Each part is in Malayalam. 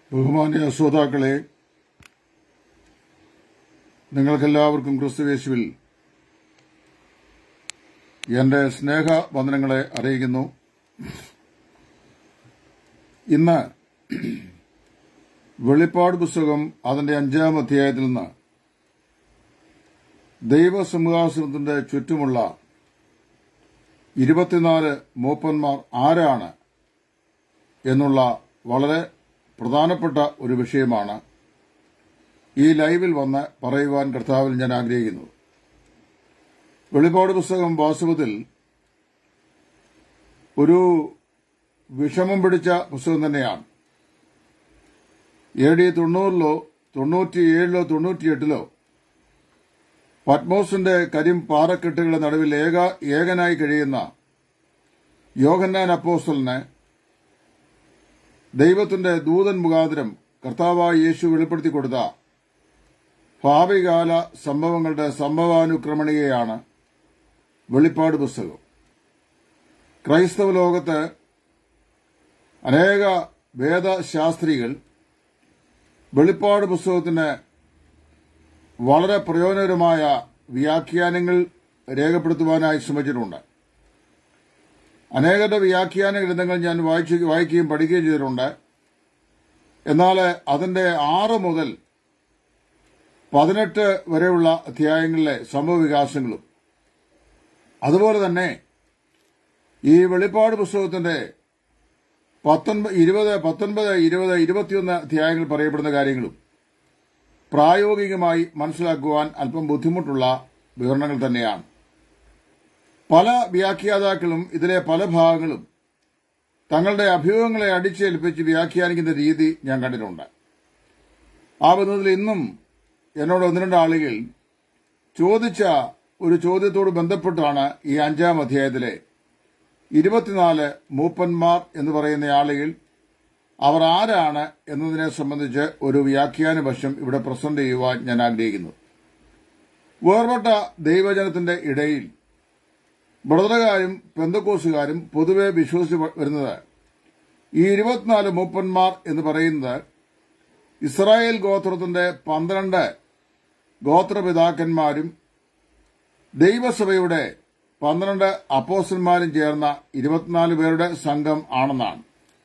ബഹുമാന്യ ശ്രോതാക്കളെ നിങ്ങൾക്കെല്ലാവർക്കും ക്രിസ്തുവേശുവിൽ എന്റെ സ്നേഹ വന്ദനങ്ങളെ അറിയിക്കുന്നു ഇന്ന് വെളിപ്പാട് പുസ്തകം അതിന്റെ അഞ്ചാം അധ്യായത്തിൽ നിന്ന് ദൈവസിംഹാസനത്തിന്റെ ചുറ്റുമുള്ള ഇരുപത്തിനാല് മൂപ്പന്മാർ ആരാണ് എന്നുള്ള വളരെ പ്രധാനപ്പെട്ട ഒരു വിഷയമാണ് ഈ ലൈവിൽ വന്ന് പറയുവാൻ കർത്താവിൽ ഞാൻ ആഗ്രഹിക്കുന്നു വെളിപ്പാട് പുസ്തകം വാസ്തവത്തിൽ ഒരു വിഷമം പിടിച്ച പുസ്തകം തന്നെയാണ് എ ഡി തൊണ്ണൂറിലോ തൊണ്ണൂറ്റിയേഴിലോ തൊണ്ണൂറ്റിയെട്ടിലോ പത്മോസിന്റെ കരിം പാറക്കെട്ടുകളുടെ നടുവിൽ ഏക ഏകനായി കഴിയുന്ന യോഹന്നാൻ അപ്പോസ്റ്റലിനെ ദൈവത്തിന്റെ ദൂതൻ മുഖാന്തരം കർത്താവായ യേശു വെളിപ്പെടുത്തി കൊടുത്ത ഭാവികാല സംഭവങ്ങളുടെ സംഭവാനുക്രമണികയാണ് വെളിപ്പാട് പുസ്തകം ക്രൈസ്തവ ലോകത്ത് അനേക വേദശാസ്ത്രികൾ വെളിപ്പാട് പുസ്തകത്തിന് വളരെ പ്രയോജനകരമായ വ്യാഖ്യാനങ്ങൾ രേഖപ്പെടുത്തുവാനായി ശ്രമിച്ചിട്ടുണ്ട് അനേകരുടെ വ്യാഖ്യാന ഗ്രന്ഥങ്ങൾ ഞാൻ വായിച്ചു വായിക്കുകയും പഠിക്കുകയും ചെയ്തിട്ടുണ്ട് എന്നാൽ അതിന്റെ ആറ് മുതൽ പതിനെട്ട് വരെയുള്ള അധ്യായങ്ങളിലെ സംഭവവികാസങ്ങളും അതുപോലെ തന്നെ ഈ വെളിപ്പാട് പുസ്തകത്തിന്റെ പത്തൊൻപത് ഇരുപത് പത്തൊൻപത് ഇരുപത് ഇരുപത്തിയൊന്ന് അധ്യായങ്ങൾ പറയപ്പെടുന്ന കാര്യങ്ങളും പ്രായോഗികമായി മനസ്സിലാക്കുവാൻ അല്പം ബുദ്ധിമുട്ടുള്ള വിവരണങ്ങൾ തന്നെയാണ് പല വ്യാഖ്യാതാക്കളും ഇതിലെ പല ഭാഗങ്ങളും തങ്ങളുടെ അഭ്യൂഹങ്ങളെ അടിച്ചേൽപ്പിച്ച് വ്യാഖ്യാനിക്കുന്ന രീതി ഞാൻ കണ്ടിട്ടുണ്ട് ആ ബന്ധത്തിൽ ഇന്നും എന്നോട് ഒന്ന് രണ്ട് ആളുകൾ ചോദിച്ച ഒരു ചോദ്യത്തോട് ബന്ധപ്പെട്ടാണ് ഈ അഞ്ചാം അധ്യായത്തിലെ ഇരുപത്തിനാല് മൂപ്പന്മാർ എന്ന് പറയുന്ന ആളുകൾ അവർ ആരാണ് എന്നതിനെ സംബന്ധിച്ച് ഒരു വ്യാഖ്യാന വശം ഇവിടെ പ്രസന്റ് ചെയ്യുവാൻ ഞാൻ ആഗ്രഹിക്കുന്നു വേർപെട്ട ദൈവജനത്തിന്റെ ഇടയിൽ ബ്രദറുകാരും പെന്തക്കോസുകാരും പൊതുവെ വിശ്വസിച്ച് വരുന്നത് ഈ ഇരുപത്തിനാല് മൂപ്പന്മാർ എന്ന് പറയുന്നത് ഇസ്രായേൽ ഗോത്രത്തിന്റെ പന്ത്രണ്ട് ഗോത്രപിതാക്കന്മാരും ദൈവസഭയുടെ പന്ത്രണ്ട് അപ്പോസ്റ്റന്മാരും ചേർന്ന ഇരുപത്തിനാല് പേരുടെ സംഘം ആണെന്നാണ്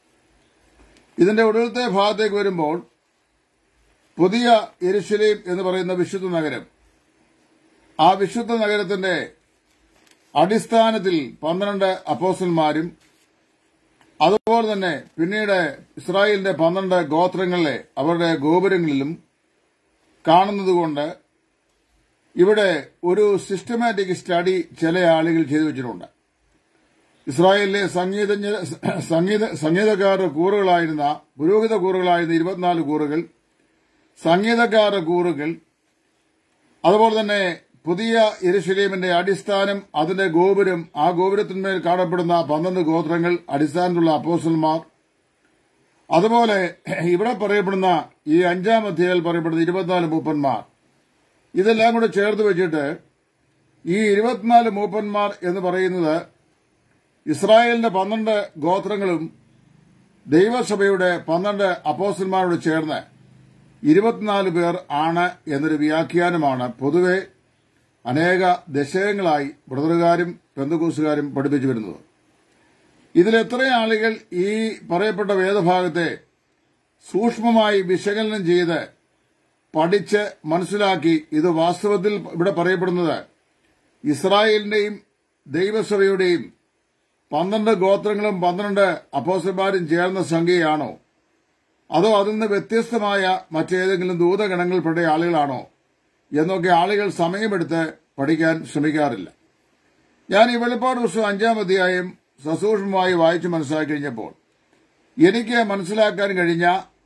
ഇതിന്റെ ഒടുവിലത്തെ ഭാഗത്തേക്ക് വരുമ്പോൾ പുതിയ എരുശലേം എന്ന് പറയുന്ന വിശുദ്ധ നഗരം ആ വിശുദ്ധ നഗരത്തിന്റെ അടിസ്ഥാനത്തിൽ പന്ത്രണ്ട് അപ്പോസ്റ്റന്മാരും അതുപോലെ തന്നെ പിന്നീട് ഇസ്രായേലിന്റെ പന്ത്രണ്ട് ഗോത്രങ്ങളിലെ അവരുടെ ഗോപുരങ്ങളിലും കാണുന്നതുകൊണ്ട് ഇവിടെ ഒരു സിസ്റ്റമാറ്റിക് സ്റ്റഡി ചില ആളുകൾ ചെയ്തു വെച്ചിട്ടുണ്ട് ഇസ്രായേലിലെ സംഗീത സംഗീത സംഗീതക്കാരുടെ കൂറുകളായിരുന്ന പുരോഹിത കൂറുകളായിരുന്ന ഇരുപത്തിനാല് കൂറുകൾ സംഗീതക്കാരുടെ കൂറുകൾ അതുപോലെ തന്നെ പുതിയ എരുശലേമിന്റെ അടിസ്ഥാനം അതിന്റെ ഗോപുരം ആ ഗോപുരത്തിന്മേൽ കാണപ്പെടുന്ന പന്ത്രണ്ട് ഗോത്രങ്ങൾ അടിസ്ഥാനത്തിലുള്ള അപ്പോസന്മാർ അതുപോലെ ഇവിടെ പറയപ്പെടുന്ന ഈ അഞ്ചാം അധ്യായത്തിൽ പറയപ്പെടുന്ന ഇരുപത്തിനാല് മൂപ്പന്മാർ ഇതെല്ലാം കൂടെ ചേർത്ത് വെച്ചിട്ട് ഈ ഇരുപത്തിനാല് മൂപ്പന്മാർ എന്ന് പറയുന്നത് ഇസ്രായേലിന്റെ പന്ത്രണ്ട് ഗോത്രങ്ങളും ദൈവസഭയുടെ പന്ത്രണ്ട് അപ്പോസ്റ്റന്മാരോട് ചേർന്ന് ഇരുപത്തിനാല് പേർ ആണ് എന്നൊരു വ്യാഖ്യാനമാണ് പൊതുവെ അനേക ദശകങ്ങളായി ബ്രദറുകാരും പെന്തകൂസുകാരും പഠിപ്പിച്ചു വരുന്നത് ഇതിൽ എത്ര ആളുകൾ ഈ പറയപ്പെട്ട വേദഭാഗത്തെ സൂക്ഷ്മമായി വിശകലനം ചെയ്ത് പഠിച്ച് മനസ്സിലാക്കി ഇത് വാസ്തവത്തിൽ ഇവിടെ പറയപ്പെടുന്നത് ഇസ്രായേലിന്റെയും ദൈവസഭയുടെയും പന്ത്രണ്ട് ഗോത്രങ്ങളും പന്ത്രണ്ട് അപ്പോസന്മാരും ചേർന്ന സംഖ്യയാണോ അതോ അതിൽ നിന്ന് വ്യത്യസ്തമായ മറ്റേതെങ്കിലും ദൂതഗണങ്ങളിൽപ്പെട്ട ആളുകളാണോ എന്നൊക്കെ ആളുകൾ സമയമെടുത്ത് പഠിക്കാൻ ശ്രമിക്കാറില്ല ഞാൻ ഈ വെളിപ്പാട് പുസ്തകം അഞ്ചാം അധ്യായം സസൂക്ഷ്മമായി വായിച്ചു മനസ്സിലാക്കി കഴിഞ്ഞപ്പോൾ എനിക്ക് മനസ്സിലാക്കാൻ കഴിഞ്ഞ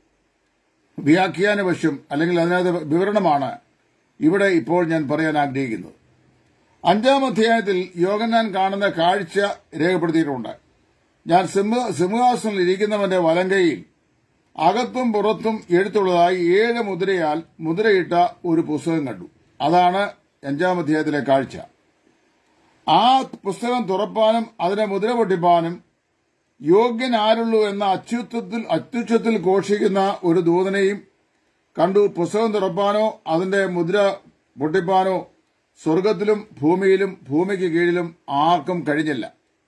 വ്യാഖ്യാന വശം അല്ലെങ്കിൽ അതിനകത്ത് വിവരണമാണ് ഇവിടെ ഇപ്പോൾ ഞാൻ പറയാൻ ആഗ്രഹിക്കുന്നത് അഞ്ചാം അധ്യായത്തിൽ യോഗനാൻ കാണുന്ന കാഴ്ച രേഖപ്പെടുത്തിയിട്ടുണ്ട് ഞാൻ സിംഹാസനിൽ ഇരിക്കുന്നവന്റെ വലങ്കയിൽ അകത്തും പുറത്തും എഴുത്തുള്ളതായി ഏഴ് മുദ്രയാൽ മുദ്രയിട്ട ഒരു പുസ്തകം കണ്ടു അതാണ് അഞ്ചാം അധ്യായത്തിലെ കാഴ്ച ആ പുസ്തകം തുറപ്പാനും അതിനെ മുദ്ര പൊട്ടിപ്പാനും യോഗ്യൻ ആരുള്ളൂ എന്ന അത്യുത്വത്തിൽ അത്യുച്ഛത്തിൽ ഘോഷിക്കുന്ന ഒരു ദൂതനെയും കണ്ടു പുസ്തകം തുറപ്പാനോ അതിന്റെ മുദ്ര പൊട്ടിപ്പാനോ സ്വർഗത്തിലും ഭൂമിയിലും ഭൂമിക്ക് കീഴിലും ആർക്കും കഴിഞ്ഞില്ല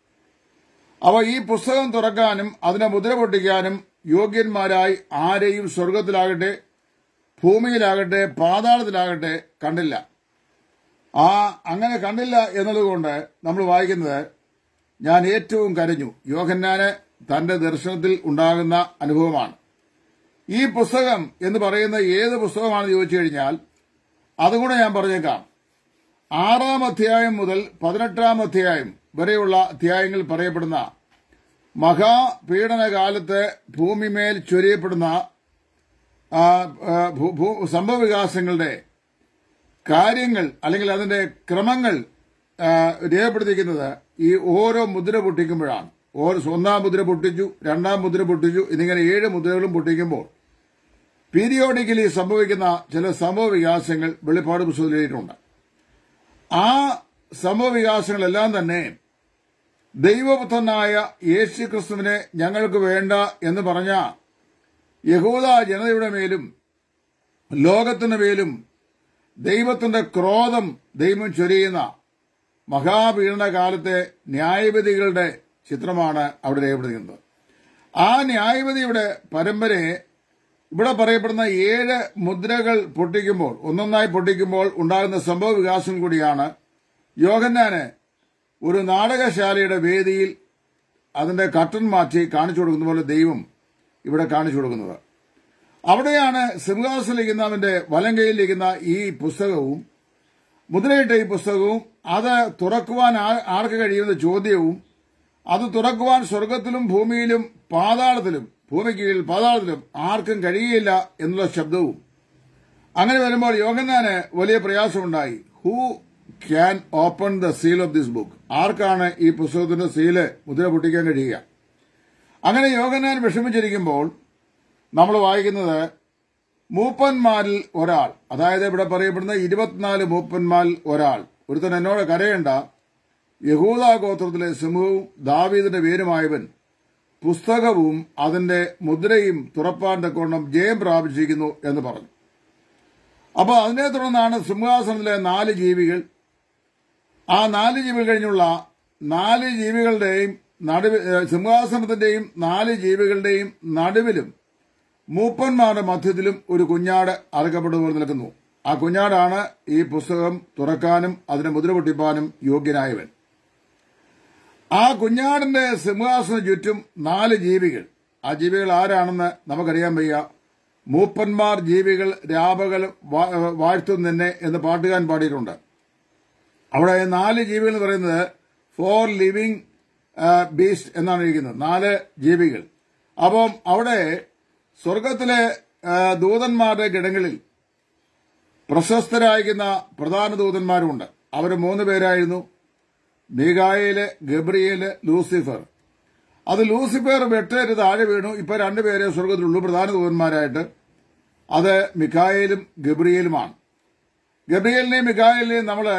അവ ഈ പുസ്തകം തുറക്കാനും അതിനെ മുദ്ര പൊട്ടിക്കാനും യോഗ്യന്മാരായി ആരെയും സ്വർഗത്തിലാകട്ടെ ഭൂമിയിലാകട്ടെ പാതാളത്തിലാകട്ടെ കണ്ടില്ല ആ അങ്ങനെ കണ്ടില്ല എന്നതുകൊണ്ട് നമ്മൾ വായിക്കുന്നത് ഞാൻ ഏറ്റവും കരഞ്ഞു യോഹന്നാന് തന്റെ ദർശനത്തിൽ ഉണ്ടാകുന്ന അനുഭവമാണ് ഈ പുസ്തകം എന്ന് പറയുന്ന ഏത് പുസ്തകമാണെന്ന് ചോദിച്ചു കഴിഞ്ഞാൽ അതുകൂടെ ഞാൻ പറഞ്ഞേക്കാം ആറാം അധ്യായം മുതൽ പതിനെട്ടാം അധ്യായം വരെയുള്ള അധ്യായങ്ങളിൽ പറയപ്പെടുന്ന മഹാപീഡനകാലത്ത് ഭൂമിമേൽ ചൊരിയപ്പെടുന്ന ആ, ആ, ഭൂ- ഭൂ- സംഭവവികാസങ്ങളുടെ കാര്യങ്ങൾ അല്ലെങ്കിൽ അതിന്റെ ക്രമങ്ങൾ ആ, രേഖപ്പെടുത്തിയിരിക്കുന്നത് ഈ ഓരോ മുദ്ര പൊട്ടിക്കുമ്പോഴാണ് ഓരോ ഒന്നാം മുദ്ര പൊട്ടിച്ചു രണ്ടാം മുദ്ര പൊട്ടിച്ചു എന്നിങ്ങനെ ഏഴ് മുദ്രകളും പൊട്ടിക്കുമ്പോൾ പീരിയോഡിക്കലി സംഭവിക്കുന്ന ചില സംഭവ വികാസങ്ങൾ വെളിപ്പാട് പുസ്തകത്തിൽ എഴുതിയിട്ടുണ്ട് ആ സംഭവ വികാസങ്ങളെല്ലാം തന്നെ ദൈവപുത്രനായ യേശു ക്രിസ്തുവിനെ ഞങ്ങൾക്ക് വേണ്ട എന്ന് പറഞ്ഞ യഹൂദ ജനതയുടെ മേലും ലോകത്തിന്റെ മേലും ദൈവത്തിന്റെ ക്രോധം ദൈവം ചൊരിയുന്ന മഹാപീഡന കാലത്തെ ന്യായവിധികളുടെ ചിത്രമാണ് അവിടെ രേഖപ്പെടുത്തുന്നത് ആ ന്യായവിധിയുടെ പരമ്പരയെ ഇവിടെ പറയപ്പെടുന്ന ഏഴ് മുദ്രകൾ പൊട്ടിക്കുമ്പോൾ ഒന്നൊന്നായി പൊട്ടിക്കുമ്പോൾ ഉണ്ടാകുന്ന സംഭവ വികാസം കൂടിയാണ് യോഹന്നാന് ഒരു നാടകശാലയുടെ വേദിയിൽ അതിന്റെ കട്ടൻ മാറ്റി കാണിച്ചു കൊടുക്കുന്ന പോലെ ദൈവം ഇവിടെ കാണിച്ചു കൊടുക്കുന്നത് അവിടെയാണ് സിംഹാസനിലിരിക്കുന്നവന്റെ വലം കൈയിലിരിക്കുന്ന ഈ പുസ്തകവും മുദ്രയിട്ട ഈ പുസ്തകവും അത് തുറക്കുവാൻ ആ- ആർക്ക് കഴിയുന്ന ചോദ്യവും അത് തുറക്കുവാൻ സ്വർഗത്തിലും ഭൂമിയിലും പാതാളത്തിലും ഭൂമിക്ക് കീഴിൽ പാതാളത്തിലും ആർക്കും കഴിയില്ല എന്നുള്ള ശബ്ദവും അങ്ങനെ വരുമ്പോൾ യോഹന്നാന് വലിയ പ്രയാസമുണ്ടായി who can open the seal of this book ആർക്കാണ് ഈ പുസ്തകത്തിന്റെ സീല് മുദ്ര പൊട്ടിക്കാൻ കഴിയുക അങ്ങനെ യോഹന്നാൻ വിഷമിച്ചിരിക്കുമ്പോൾ നമ്മൾ വായിക്കുന്നത് മൂപ്പന്മാരിൽ ഒരാൾ അതായത് ഇവിടെ പറയപ്പെടുന്ന ഇരുപത്തിനാല് മൂപ്പന്മാരിൽ ഒരാൾ ഒരുത്തൻ എന്നോട് കരയേണ്ട യഹൂദ ഗോത്രത്തിലെ സിംഹവും ദാവീദിന്റെ പേരുമായവൻ പുസ്തകവും അതിന്റെ മുദ്രയും തുറപ്പാൻ തക്കോണം ജയം പ്രാപിച്ചിരിക്കുന്നു എന്ന് പറഞ്ഞു അപ്പോൾ അതിനെ തുടർന്നാണ് സിംഹാസനത്തിലെ നാല് ജീവികൾ ആ നാല് ജീവികൾ കഴിഞ്ഞുള്ള നാല് ജീവികളുടെയും നടുവിൽ ഏ, സിംഹാസനത്തിന്റെയും നാല് ജീവികളുടെയും നടുവിലും മൂപ്പന്മാരുടെ മധ്യത്തിലും ഒരു കുഞ്ഞാട് അറക്കപ്പെട്ടതുപോലെ നിൽക്കുന്നു ആ കുഞ്ഞാടാണ് ഈ പുസ്തകം തുറക്കാനും അതിനെ മുദ്ര പൊട്ടിപ്പാനും യോഗ്യനായവൻ ആ കുഞ്ഞാടിന്റെ സിംഹാസന ചുറ്റും നാല് ജീവികൾ ആ ജീവികൾ ആരാണെന്ന് നമുക്കറിയാൻ വയ്യ മൂപ്പന്മാർ ജീവികൾ രാപകൽ വാ- വാഴ്ത്തും നിന്നെ എന്ന് പാട്ടുകാൻ പാടിയിട്ടുണ്ട് അവിടെ നാല് ജീവികൾ എന്ന് പറയുന്നത് ഫോർ ലിവിങ് ബീസ്റ്റ് എന്നാണ് ഇരിക്കുന്നത് നാല് ജീവികൾ അപ്പം അവിടെ സ്വർഗത്തിലെ ആ, ദൂതന്മാരുടെ കിടങ്ങളിൽ പ്രശസ്തരായിരിക്കുന്ന പ്രധാന ദൂതന്മാരുമുണ്ട് അവർ മൂന്ന് പേരായിരുന്നു മീകായേല് ഗബ്രിയേല് ലൂസിഫർ അത് ലൂസിഫർ വെട്ടേറ്റ് താഴെ വീണു ഇപ്പൊ രണ്ടുപേരെ സ്വർഗത്തിലുള്ളൂ പ്രധാന ദൂതന്മാരായിട്ട് അത് മിഖായേലും ഗബ്രിയേലുമാണ് ഗബ്രിയേലിനെയും മിഖായേലിനെയും നമ്മള്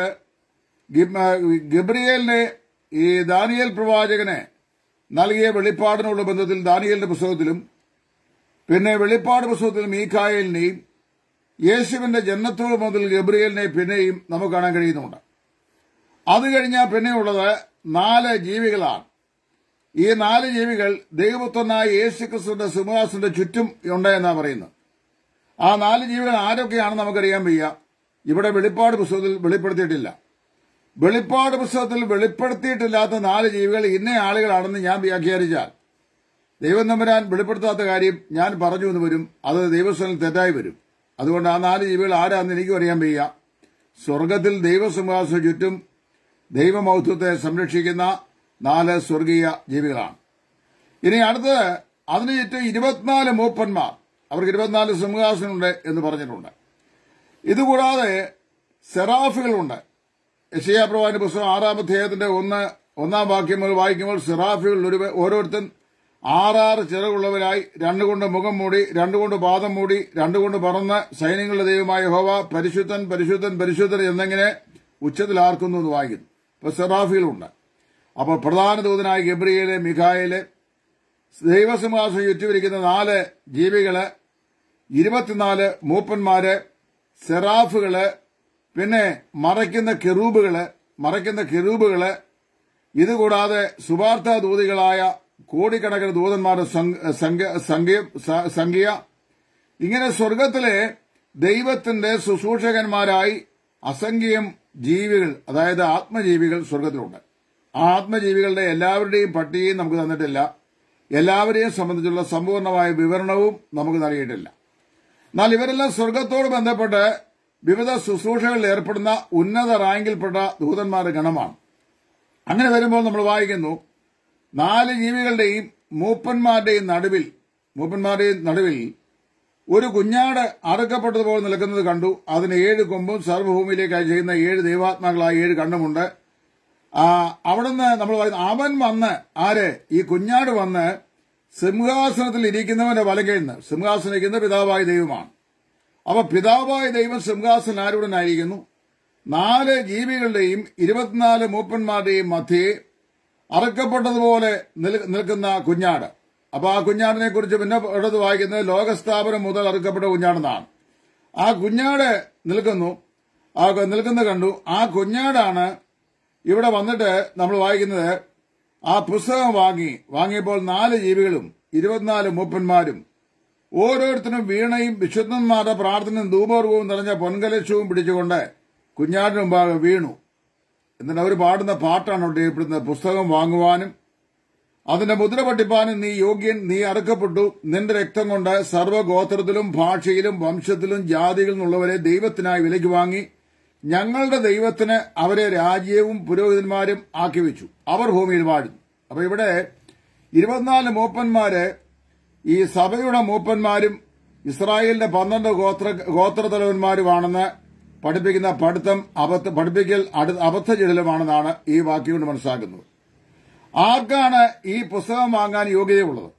ഗിബ്- ഗബ്രിയേലിനെ ഈ ദാനിയേൽ പ്രവാചകനെ നൽകിയ വെളിപ്പാടിനുള്ള ബന്ധത്തിൽ ദാനിയേലിന്റെ പുസ്തകത്തിലും പിന്നെ വെളിപ്പാട് പുസ്തകത്തിൽ മീഖായേലിനെയും യേശുവിന്റെ ജന്മത്തോട് മുതൽ ഗബ്രിയേലിനെ പിന്നെയും നമുക്ക് കാണാൻ കഴിയുന്നുണ്ട് അത് കഴിഞ്ഞാൽ പിന്നെയുള്ളത് നാല് ജീവികളാണ് ഈ നാല് ജീവികൾ ദൈവപുത്രനായ യേശു ക്രിസ്തുവിന്റെ സിംഹാസന്റെ ചുറ്റും ഉണ്ട് എന്നാണ് പറയുന്നത് ആ നാല് ജീവികൾ ആരൊക്കെയാണെന്ന് നമുക്കറിയാൻ വയ്യ ഇവിടെ വെളിപ്പാട് പുസ്തകത്തിൽ വെളിപ്പെടുത്തിയിട്ടില്ല വെളിപ്പാട് പുസ്തകത്തിൽ വെളിപ്പെടുത്തിയിട്ടില്ലാത്ത നാല് ജീവികൾ ഇന്ന ആളുകളാണെന്ന് ഞാൻ വ്യാഖ്യാനിച്ചാൽ ദൈവം തമ്പുരാൻ വെളിപ്പെടുത്താത്ത കാര്യം ഞാൻ പറഞ്ഞു എന്ന് വരും അത് ദൈവസ്ഥലം തെറ്റായി വരും അതുകൊണ്ട് ആ നാല് ജീവികൾ ആരാന്ന് എനിക്കും അറിയാൻ വയ്യ സ്വർഗത്തിൽ ദൈവസിംഹാസന ചുറ്റും ദൈവമൗത്വത്തെ സംരക്ഷിക്കുന്ന നാല് സ്വർഗീയ ജീവികളാണ് ഇനി അടുത്തത് അതിന് ചുറ്റും ഇരുപത്തിനാല് മൂപ്പന്മാർ അവർക്ക് ഇരുപത്തിനാല് സിംഹാസനമുണ്ട് എന്ന് പറഞ്ഞിട്ടുണ്ട് ഇതുകൂടാതെ സെറാഫുകളുണ്ട് യശയാപ്രവാന്റെ പുസ്തകം ആറാം അധ്യായത്തിന്റെ ഒന്ന് ഒന്നാം വാക്യം മുതൽ വായിക്കുമ്പോൾ സെറാഫുകളിൽ ഒരു ഓരോരുത്തൻ ആറാറ് ചിറകുള്ളവരായി രണ്ടുകൊണ്ട് മുഖം മൂടി രണ്ടുകൊണ്ട് പാദം മൂടി രണ്ടുകൊണ്ട് പറന്ന് സൈന്യങ്ങളുടെ ദൈവമായ ഹോവ പരിശുദ്ധൻ പരിശുദ്ധൻ പരിശുദ്ധൻ എന്നിങ്ങനെ ഉച്ചത്തിൽ ആർക്കുന്നു എന്ന് വായിക്കുന്നു ഇപ്പൊ സെറാഫികളുണ്ട് അപ്പോൾ പ്രധാന ദൂതനായ ഗബ്രിയേല് മിഖായേല് ദൈവസിംഹാസനം ചുറ്റുമിരിക്കുന്ന നാല് ജീവികള് ഇരുപത്തിനാല് മൂപ്പന്മാര് സെറാഫുകള് പിന്നെ മറയ്ക്കുന്ന കെറൂബുകള് മറയ്ക്കുന്ന കെറൂബുകള് ഇതുകൂടാതെ സുവാർത്ത ദൂതികളായ കോടിക്കണക്കിന് ദൂതന്മാരുടെ സംഖ്യ- സംഖ്യ- സംഖ്യ- സ- സംഖ്യ ഇങ്ങനെ സ്വർഗത്തിലെ ദൈവത്തിന്റെ ശുശ്രൂഷകന്മാരായി അസംഖ്യം ജീവികൾ അതായത് ആത്മജീവികൾ സ്വർഗത്തിലുണ്ട് ആ ആത്മജീവികളുടെ എല്ലാവരുടെയും പട്ടികയും നമുക്ക് തന്നിട്ടില്ല എല്ലാവരെയും സംബന്ധിച്ചുള്ള സമ്പൂർണമായ വിവരണവും നമുക്ക് നൽകിയിട്ടില്ല എന്നാൽ ഇവരെല്ലാം സ്വർഗത്തോട് ബന്ധപ്പെട്ട് വിവിധ ശുശ്രൂഷകളിൽ ഏർപ്പെടുന്ന ഉന്നത റാങ്കിൽപ്പെട്ട ദൂതന്മാരുടെ ഗണമാണ് അങ്ങനെ വരുമ്പോൾ നമ്മൾ വായിക്കുന്നു നാല് ജീവികളുടെയും മൂപ്പന്മാരുടെയും നടുവിൽ മൂപ്പന്മാരുടെയും നടുവിൽ ഒരു കുഞ്ഞാട് അറുക്കപ്പെട്ടതുപോലെ നിൽക്കുന്നത് കണ്ടു അതിന് ഏഴ് കൊമ്പും സർവ്വഭൂമിയിലേക്കായി ചെയ്യുന്ന ഏഴ് ദൈവാത്മാക്കളായ ഏഴ് കണ്ണുമുണ്ട് ആ, അവിടുന്ന് നമ്മൾ പറയുന്നു അവൻ വന്ന് ആര് ഈ കുഞ്ഞാട് വന്ന് സിംഹാസനത്തിൽ ഇരിക്കുന്നവന്റെ വലകയിൽ നിന്ന് സിംഹാസനം ഇരിക്കുന്ന പിതാവായ ദൈവമാണ് അപ്പൊ പിതാവായ ദൈവം സിംഹാസനം ആരുടനായിരിക്കുന്നു നാല് ജീവികളുടെയും ഇരുപത്തിനാല് മൂപ്പന്മാരുടെയും മധ്യേ അറക്കപ്പെട്ടതുപോലെ നിൽ- നിൽക്കുന്ന കുഞ്ഞാട് അപ്പൊ ആ കുഞ്ഞാടിനെ കുറിച്ച് പിന്നെ ഇടത് വായിക്കുന്നത് ലോകസ്ഥാപനം മുതൽ അറുക്കപ്പെട്ട കുഞ്ഞാടെന്നാണ് ആ കുഞ്ഞാട് നിൽക്കുന്നു ആ നിൽക്കുന്ന കണ്ടു ആ കുഞ്ഞാടാണ് ഇവിടെ വന്നിട്ട് നമ്മൾ വായിക്കുന്നത് ആ പുസ്തകം വാങ്ങി വാങ്ങിയപ്പോൾ നാല് ജീവികളും ഇരുപത്തിനാല് മൂപ്പന്മാരും ഓരോരുത്തരും വീണയും വിശുദ്ധന്മാരുടെ പ്രാർത്ഥനയും ധൂപർവവും നിറഞ്ഞ പൊൻകലശവും പിടിച്ചുകൊണ്ട് കുഞ്ഞാടിന് മുമ്പാകെ വീണു എന്നിട്ട് അവർ പാടുന്ന പാട്ടാണ് അവിടെ ചെയ്യപ്പെടുന്നത് പുസ്തകം വാങ്ങുവാനും അതിന്റെ മുദ്ര പട്ടിപ്പാനും നീ യോഗ്യൻ നീ അറുക്കപ്പെട്ടു നിന്റെ രക്തം കൊണ്ട് സർവ്വഗോത്രത്തിലും ഭാഷയിലും വംശത്തിലും ജാതികളിൽ നിന്നുള്ളവരെ ദൈവത്തിനായി വിലയ്ക്ക് വാങ്ങി ഞങ്ങളുടെ ദൈവത്തിന് അവരെ രാജ്യവും പുരോഹിതന്മാരും ആക്കി വെച്ചു അവർ ഭൂമിയിൽ വാഴുന്നു അപ്പൊ ഇവിടെ ഇരുപത്തിനാല് മൂപ്പന്മാര് ഈ സഭയുടെ മൂപ്പന്മാരും ഇസ്രായേലിന്റെ പന്ത്രണ്ട് ഗോത്ര ഗോത്രതലവന്മാരുമാണെന്ന് പഠിപ്പിക്കുന്ന പഠിത്തം അബദ്ധ പഠിപ്പിക്കൽ അടു- അബദ്ധജടിലമാണെന്നാണ് ഈ വാക്യം കൊണ്ട് മനസ്സിലാക്കുന്നത് ആർക്കാണ് ഈ പുസ്തകം വാങ്ങാൻ യോഗ്യതയുള്ളത്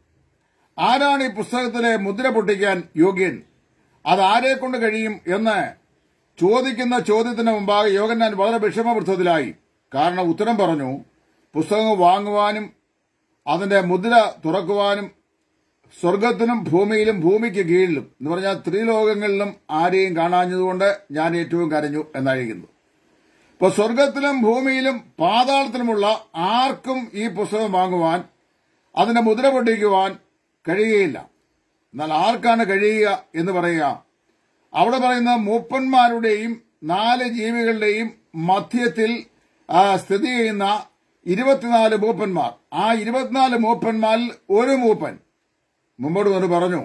ആരാണ് ഈ പുസ്തകത്തിലെ മുദ്ര പൊട്ടിക്കാൻ യോഗ്യൻ അത് ആരെ കൊണ്ട് കഴിയും എന്ന് ചോദിക്കുന്ന ചോദ്യത്തിന് മുമ്പാകെ യോഗന്നാൻ വളരെ വിഷമവൃത്തത്തിലായി കാരണം ഉത്തരം പറഞ്ഞു പുസ്തകം വാങ്ങുവാനും അതിന്റെ മുദ്ര തുറക്കുവാനും സ്വർഗത്തിനും ഭൂമിയിലും ഭൂമിക്ക് കീഴിലും എന്ന് പറഞ്ഞാൽ ത്രിലോകങ്ങളിലും ആരെയും കാണാഞ്ഞതുകൊണ്ട് ഞാൻ ഏറ്റവും കരഞ്ഞു എന്നായിരിക്കുന്നു ഇപ്പൊ സ്വർഗത്തിലും ഭൂമിയിലും പാതാളത്തിലുമുള്ള ആർക്കും ഈ പുസ്തകം വാങ്ങുവാൻ അതിന്റെ മുദ്ര പൊട്ടിക്കുവാൻ കഴിയുകയില്ല എന്നാൽ ആർക്കാണ് കഴിയുക എന്ന് പറയുക അവിടെ പറയുന്ന മൂപ്പന്മാരുടെയും നാല് ജീവികളുടെയും മധ്യത്തിൽ ആ, സ്ഥിതി ചെയ്യുന്ന ഇരുപത്തിനാല് മൂപ്പന്മാർ ആ ഇരുപത്തിനാല് മൂപ്പന്മാരിൽ ഒരു മൂപ്പൻ മുമ്പോട്ട് വന്ന് പറഞ്ഞു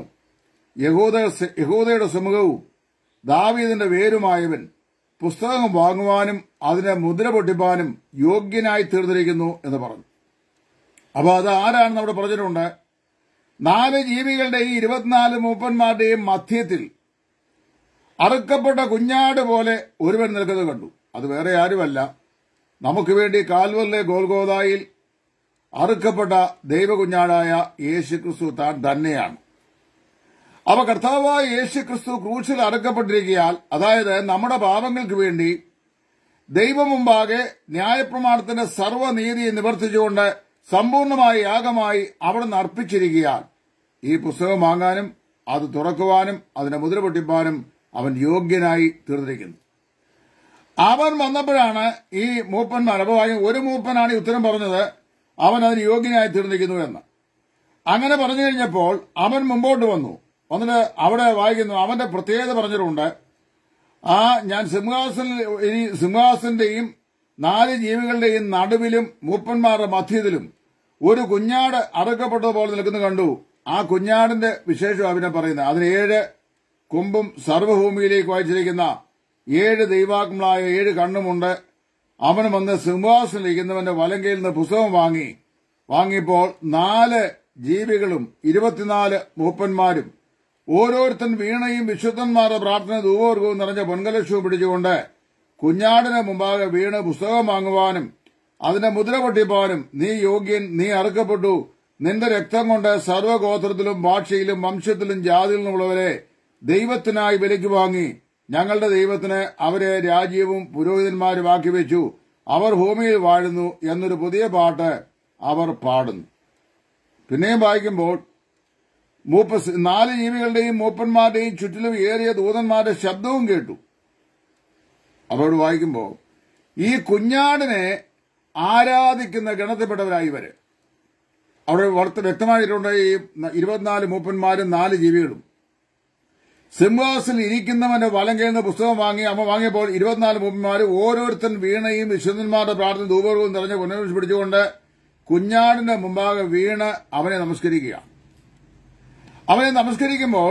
യഹൂദ യഹൂദയുടെ സുമുഖവും ദാവീദിന്റെ വേരുമായവൻ പുസ്തകം വാങ്ങുവാനും അതിനെ മുദ്ര പൊട്ടിപ്പാനും യോഗ്യനായി തീർന്നിരിക്കുന്നു എന്ന് പറഞ്ഞു അപ്പൊ അത് ആരാണെന്ന് അവിടെ പറഞ്ഞിട്ടുണ്ട് നാല് ജീവികളുടെയും ഇരുപത്തിനാല് മൂപ്പന്മാരുടെയും മധ്യത്തിൽ അറുക്കപ്പെട്ട കുഞ്ഞാട് പോലെ ഒരുവൻ നിൽക്കുന്നത് കണ്ടു അത് വേറെ ആരുമല്ല നമുക്ക് വേണ്ടി കാൽവറിലെ ഗോൽഗോദായിൽ അറുക്കപ്പെട്ട ദൈവകുഞ്ഞാടായ യേശുക്രിസ്തു താൻ തന്നെയാണ് അവ കർത്താവായ യേശുക്രിസ്തു ക്രൂശിൽ അറുക്കപ്പെട്ടിരിക്കയാൽ അതായത് നമ്മുടെ പാപങ്ങൾക്ക് വേണ്ടി ദൈവം മുമ്പാകെ ന്യായപ്രമാണത്തിന്റെ സർവ്വനീതിയെ നിവർത്തിച്ചുകൊണ്ട് സമ്പൂർണമായ യാഗമായി അവിടുന്ന് അർപ്പിച്ചിരിക്കയാൽ ഈ പുസ്തകം വാങ്ങാനും അത് തുറക്കുവാനും അതിനെ മുദ്ര പൊട്ടിപ്പാനും അവൻ യോഗ്യനായി തീർന്നിരിക്കുന്നു അവൻ വന്നപ്പോഴാണ് ഈ മൂപ്പന്മാർ അപ്പൊ വായി- ഒരു മൂപ്പനാണ് ഈ ഉത്തരം പറഞ്ഞത് അവൻ അതിന് യോഗ്യനായി തീർന്നിരിക്കുന്നു എന്ന് അങ്ങനെ പറഞ്ഞു കഴിഞ്ഞപ്പോൾ അവൻ മുമ്പോട്ട് വന്നു വന്നിട്ട് അവിടെ വായിക്കുന്നു അവന്റെ പ്രത്യേകത പറഞ്ഞിട്ടുണ്ട് ആ ഞാൻ സിംഹാസന ഈ സിംഹാസന്റെയും നാല് ജീവികളുടെയും നടുവിലും മൂപ്പന്മാരുടെ മധ്യത്തിലും ഒരു കുഞ്ഞാട് അറുക്കപ്പെട്ടതുപോലെ നിൽക്കുന്നു കണ്ടു ആ കുഞ്ഞാടിന്റെ വിശേഷം അവനെ പറയുന്നത് അതിന് ഏഴ് കൊമ്പും സർവ്വഭൂമിയിലേക്ക് വായിച്ചിരിക്കുന്ന ഏഴ് ദൈവാത്മളായ ഏഴ് കണ്ണുമുണ്ട് അവൻ വന്ന് സിംഹാസനിലിരിക്കുന്നവന്റെ വലങ്കയിൽ നിന്ന് പുസ്തകം വാങ്ങി വാങ്ങിയപ്പോൾ നാല് ജീവികളും ഇരുപത്തിനാല് മൂപ്പന്മാരും ഓരോരുത്തൻ വീണയും വിശുദ്ധന്മാരുടെ പ്രാർത്ഥന ധൂപവർഗവും നിറഞ്ഞ പൊൻകലശവും പിടിച്ചുകൊണ്ട് കുഞ്ഞാടിന് മുമ്പാകെ വീണ് പുസ്തകം വാങ്ങുവാനും അതിന്റെ മുദ്ര പൊട്ടിപ്പാനും നീ യോഗ്യൻ നീ അറുക്കപ്പെട്ടു നിന്റെ രക്തം കൊണ്ട് സർവ്വഗോത്രത്തിലും ഭാഷയിലും വംശത്തിലും ജാതിയിലുമുള്ളവരെ ദൈവത്തിനായി വിലയ്ക്ക് വാങ്ങി ഞങ്ങളുടെ ദൈവത്തിന് അവരെ രാജ്യവും പുരോഹിതന്മാരും ആക്കി വെച്ചു അവർ ഭൂമിയിൽ വാഴുന്നു എന്നൊരു പുതിയ പാട്ട് അവർ പാടുന്നു പിന്നെയും വായിക്കുമ്പോൾ മൂപ്പ നാല് ജീവികളുടെയും മൂപ്പന്മാരുടെയും ചുറ്റിലും ഏറിയ ദൂതന്മാരുടെ ശബ്ദവും കേട്ടു അപ്പോൾ വായിക്കുമ്പോൾ ഈ കുഞ്ഞാടിനെ ആരാധിക്കുന്ന ഗണത്തിൽപ്പെട്ടവരായി ഇവര് അവിടെ വളർത്ത് വ്യക്തമായിട്ടുണ്ട് ഈ ഇരുപത്തിനാല് മൂപ്പന്മാരും നാല് ജീവികളും സിംഹാസിൽ ഇരിക്കുന്നവന്റെ വലം കേൾന്ന പുസ്തകം വാങ്ങി അമ്മ വാങ്ങിയപ്പോൾ ഇരുപത്തിനാല് മൂപ്പന്മാരും ഓരോരുത്തൻ വീണയും വിശുദ്ധന്മാരുടെ പ്രാർത്ഥന ധൂപകവും നിറഞ്ഞ് പുനർവിച്ച് പിടിച്ചുകൊണ്ട് കുഞ്ഞാടിന്റെ മുമ്പാകെ വീണ് അവനെ നമസ്കരിക്കുക അവനെ നമസ്കരിക്കുമ്പോൾ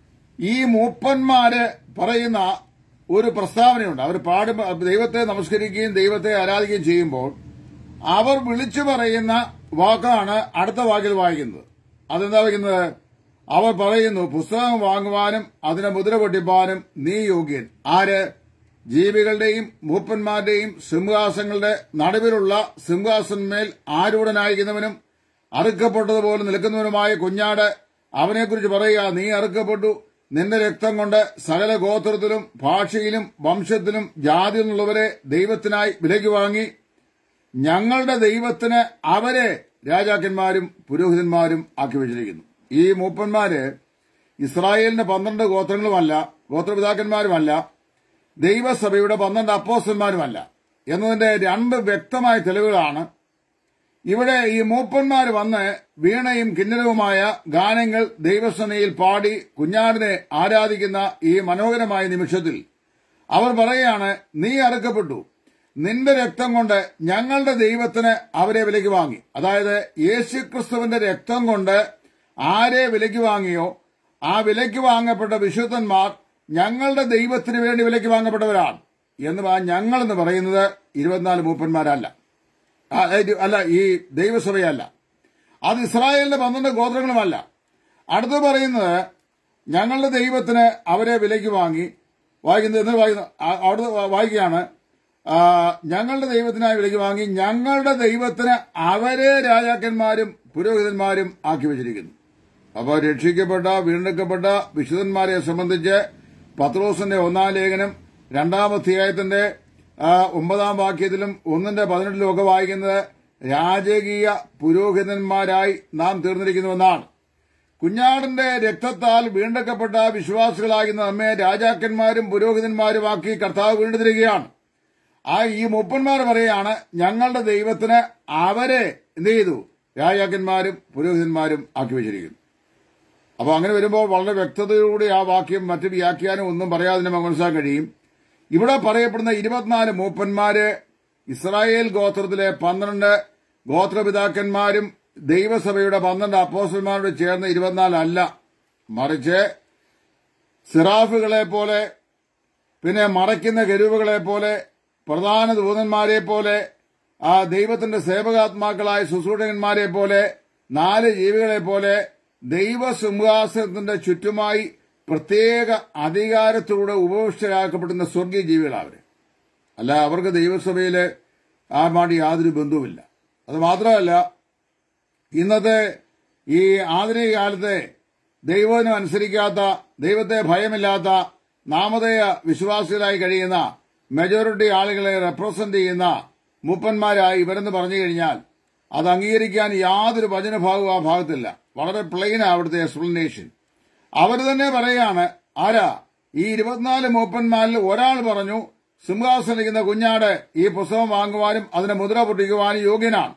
ഈ മൂപ്പന്മാര് പറയുന്ന ഒരു പ്രസ്താവനയുണ്ട് അവർ പാടും ദൈവത്തെ നമസ്കരിക്കുകയും ദൈവത്തെ ആരാധിക്കുകയും ചെയ്യുമ്പോൾ അവർ വിളിച്ചു പറയുന്ന വാക്കാണ് അടുത്ത വാക്കിൽ വായിക്കുന്നത് അതെന്താ വായിക്കുന്നത് അവർ പറയുന്നു പുസ്തകം വാങ്ങുവാനും അതിനെ മുദ്ര പൊട്ടിപ്പാനും നീ യോഗ്യൻ ആര് ജീവികളുടെയും മൂപ്പന്മാരുടെയും സിംഹാസങ്ങളുടെ നടുവിലുള്ള സിംഹാസന്മേൽ ആരൂഢനായിരിക്കുന്നവനും അറുക്കപ്പെട്ടതുപോലെ നിൽക്കുന്നവനുമായ കുഞ്ഞാട് അവനെക്കുറിച്ച് പറയുക നീ അറുക്കപ്പെട്ടു നിന്റെ രക്തം കൊണ്ട് സകല ഗോത്രത്തിലും ഭാഷയിലും വംശത്തിലും ജാതിയിലുള്ളവരെ ദൈവത്തിനായി വിലയ്ക്ക് വാങ്ങി ഞങ്ങളുടെ ദൈവത്തിന് അവരെ രാജാക്കന്മാരും പുരോഹിതന്മാരും ആക്കി വെച്ചിരിക്കുന്നു ഈ മൂപ്പന്മാര് ഇസ്രായേലിന്റെ പന്ത്രണ്ട് ഗോത്രങ്ങളുമല്ല ഗോത്രപിതാക്കന്മാരുമല്ല ദൈവസഭയുടെ പന്ത്രണ്ട് അപ്പോസ്റ്റന്മാരുമല്ല എന്നതിന്റെ രണ്ട് വ്യക്തമായ തെളിവുകളാണ് ഇവിടെ ഈ മൂപ്പന്മാർ വന്ന് വീണയും കിന്നരവുമായ ഗാനങ്ങൾ ദൈവസനയിൽ പാടി കുഞ്ഞാടിനെ ആരാധിക്കുന്ന ഈ മനോഹരമായ നിമിഷത്തിൽ അവർ പറയുകയാണ് നീ അറുക്കപ്പെട്ടു നിന്റെ രക്തം കൊണ്ട് ഞങ്ങളുടെ ദൈവത്തിന് അവരെ വിലയ്ക്ക് വാങ്ങി അതായത് യേശുക്രിസ്തുവിന്റെ രക്തം കൊണ്ട് ആരെ വിലയ്ക്ക് വാങ്ങിയോ ആ വിലയ്ക്ക് വാങ്ങപ്പെട്ട വിശുദ്ധന്മാർ ഞങ്ങളുടെ ദൈവത്തിന് വേണ്ടി വിലയ്ക്ക് വാങ്ങപ്പെട്ടവരാണ് എന്ന് ആ ഞങ്ങൾ എന്ന് പറയുന്നത് ഇരുപത്തിനാല് മൂപ്പന്മാരല്ല ആ, ഇത് അല്ല ഈ ദൈവസഭയല്ല അത് ഇസ്രായേലിന്റെ പന്ത്രണ്ട് ഗോത്രങ്ങളുമല്ല അടുത്ത് പറയുന്നത് ഞങ്ങളുടെ ദൈവത്തിന് അവരെ വിലയ്ക്ക് വാങ്ങി വായിക്കുന്നത് എന്ന് വായിക്കുന്നു ആ- അവിടുന്ന് വാ- വായിക്കുകയാണ് ആ, ഞങ്ങളുടെ ദൈവത്തിനായി വിലയ്ക്ക് വാങ്ങി ഞങ്ങളുടെ ദൈവത്തിന് അവരെ രാജാക്കന്മാരും പുരോഹിതന്മാരും ആക്കി വെച്ചിരിക്കുന്നു അപ്പോൾ രക്ഷിക്കപ്പെട്ട വീണ്ടെടുക്കപ്പെട്ട വിശുദ്ധന്മാരെ സംബന്ധിച്ച് പത്രോസിന്റെ ഒന്നാം ലേഖനം രണ്ടാം അധ്യായത്തിന്റെ ആ, ഒമ്പതാം വാക്യത്തിലും ഒന്നിന്റെ പതിനെട്ടിലും ഒക്കെ വായിക്കുന്നത് രാജകീയ പുരോഹിതന്മാരായി നാം തീർന്നിരിക്കുന്നുവെന്നാണ് കുഞ്ഞാടിന്റെ രക്തത്താൽ വീണ്ടെടുക്കപ്പെട്ട വിശ്വാസികളാകുന്ന നമ്മെ രാജാക്കന്മാരും പുരോഹിതന്മാരുമാക്കി കർത്താവ് വീണ്ടെടുത്തിരിക്കുകയാണ് ആ ഈ മുപ്പന്മാർ പറയാണ് ഞങ്ങളുടെ ദൈവത്തിന് അവരെ എന്ത് ചെയ്തു രാജാക്കന്മാരും പുരോഹിതന്മാരും ആക്കി വെച്ചിരിക്കുന്നു അപ്പോൾ അങ്ങനെ വരുമ്പോൾ വളരെ വ്യക്തതയോടെ ആ വാക്യം മറ്റ് വ്യാഖ്യാനം ഒന്നും പറയാതെ നമുക്ക് മനസ്സിലാക്കാൻ കഴിയും ഇവിടെ പറയപ്പെടുന്ന ഇരുപത്തിനാല് മൂപ്പന്മാര് ഇസ്രായേൽ ഗോത്രത്തിലെ പന്ത്രണ്ട് ഗോത്രപിതാക്കന്മാരും ദൈവസഭയുടെ പന്ത്രണ്ട് അപ്പോസ്റ്റന്മാരോട് ചേർന്ന് ഇരുപത്തിനാലല്ല മറിച്ച് സിറാഫുകളെ പോലെ പിന്നെ മറയ്ക്കുന്ന കരുവുകളെ പോലെ പ്രധാന ദൂതന്മാരെ പോലെ ആ ദൈവത്തിന്റെ സേവകാത്മാക്കളായ ശുശ്രൂഷകന്മാരെ പോലെ നാല് ജീവികളെ പോലെ ദൈവസിംഹാസനത്തിന്റെ ചുറ്റുമായി പ്രത്യേക അധികാരത്തിലൂടെ ഉപവിഷ്ടരാക്കപ്പെടുന്ന സ്വർഗീയ ജീവികളാണ് അവര് അല്ല അവർക്ക് ദൈവസഭയില് ആ മാടി യാതൊരു ബന്ധവുമില്ല അത് മാത്രമല്ല ഇന്നത്തെ ഈ ആധുനിക കാലത്തെ ദൈവത്തിനും അനുസരിക്കാത്ത ദൈവത്തെ ഭയമില്ലാത്ത നാമധേയ വിശ്വാസികളായി കഴിയുന്ന മെജോറിറ്റി ആളുകളെ റെപ്രസെന്റ് ചെയ്യുന്ന മൂപ്പന്മാരായി ഇവരെന്ന് പറഞ്ഞു കഴിഞ്ഞാൽ അത് അംഗീകരിക്കാൻ യാതൊരു വചനഭാഗവും ആ ഭാഗത്തില്ല വളരെ പ്ലെയിൻ അവിടുത്തെ എക്സ്പ്ലനേഷൻ അവർ തന്നെ പറയാണ് ആരാ ഈ ഇരുപത്തിനാല് മൂപ്പന്മാരിൽ ഒരാൾ പറഞ്ഞു സിംഹാസനിക്കുന്ന കുഞ്ഞാട് ഈ പുസ്തകം വാങ്ങുവാനും അതിനെ മുദ്ര പൊട്ടിക്കുവാനും യോഗ്യനാണ്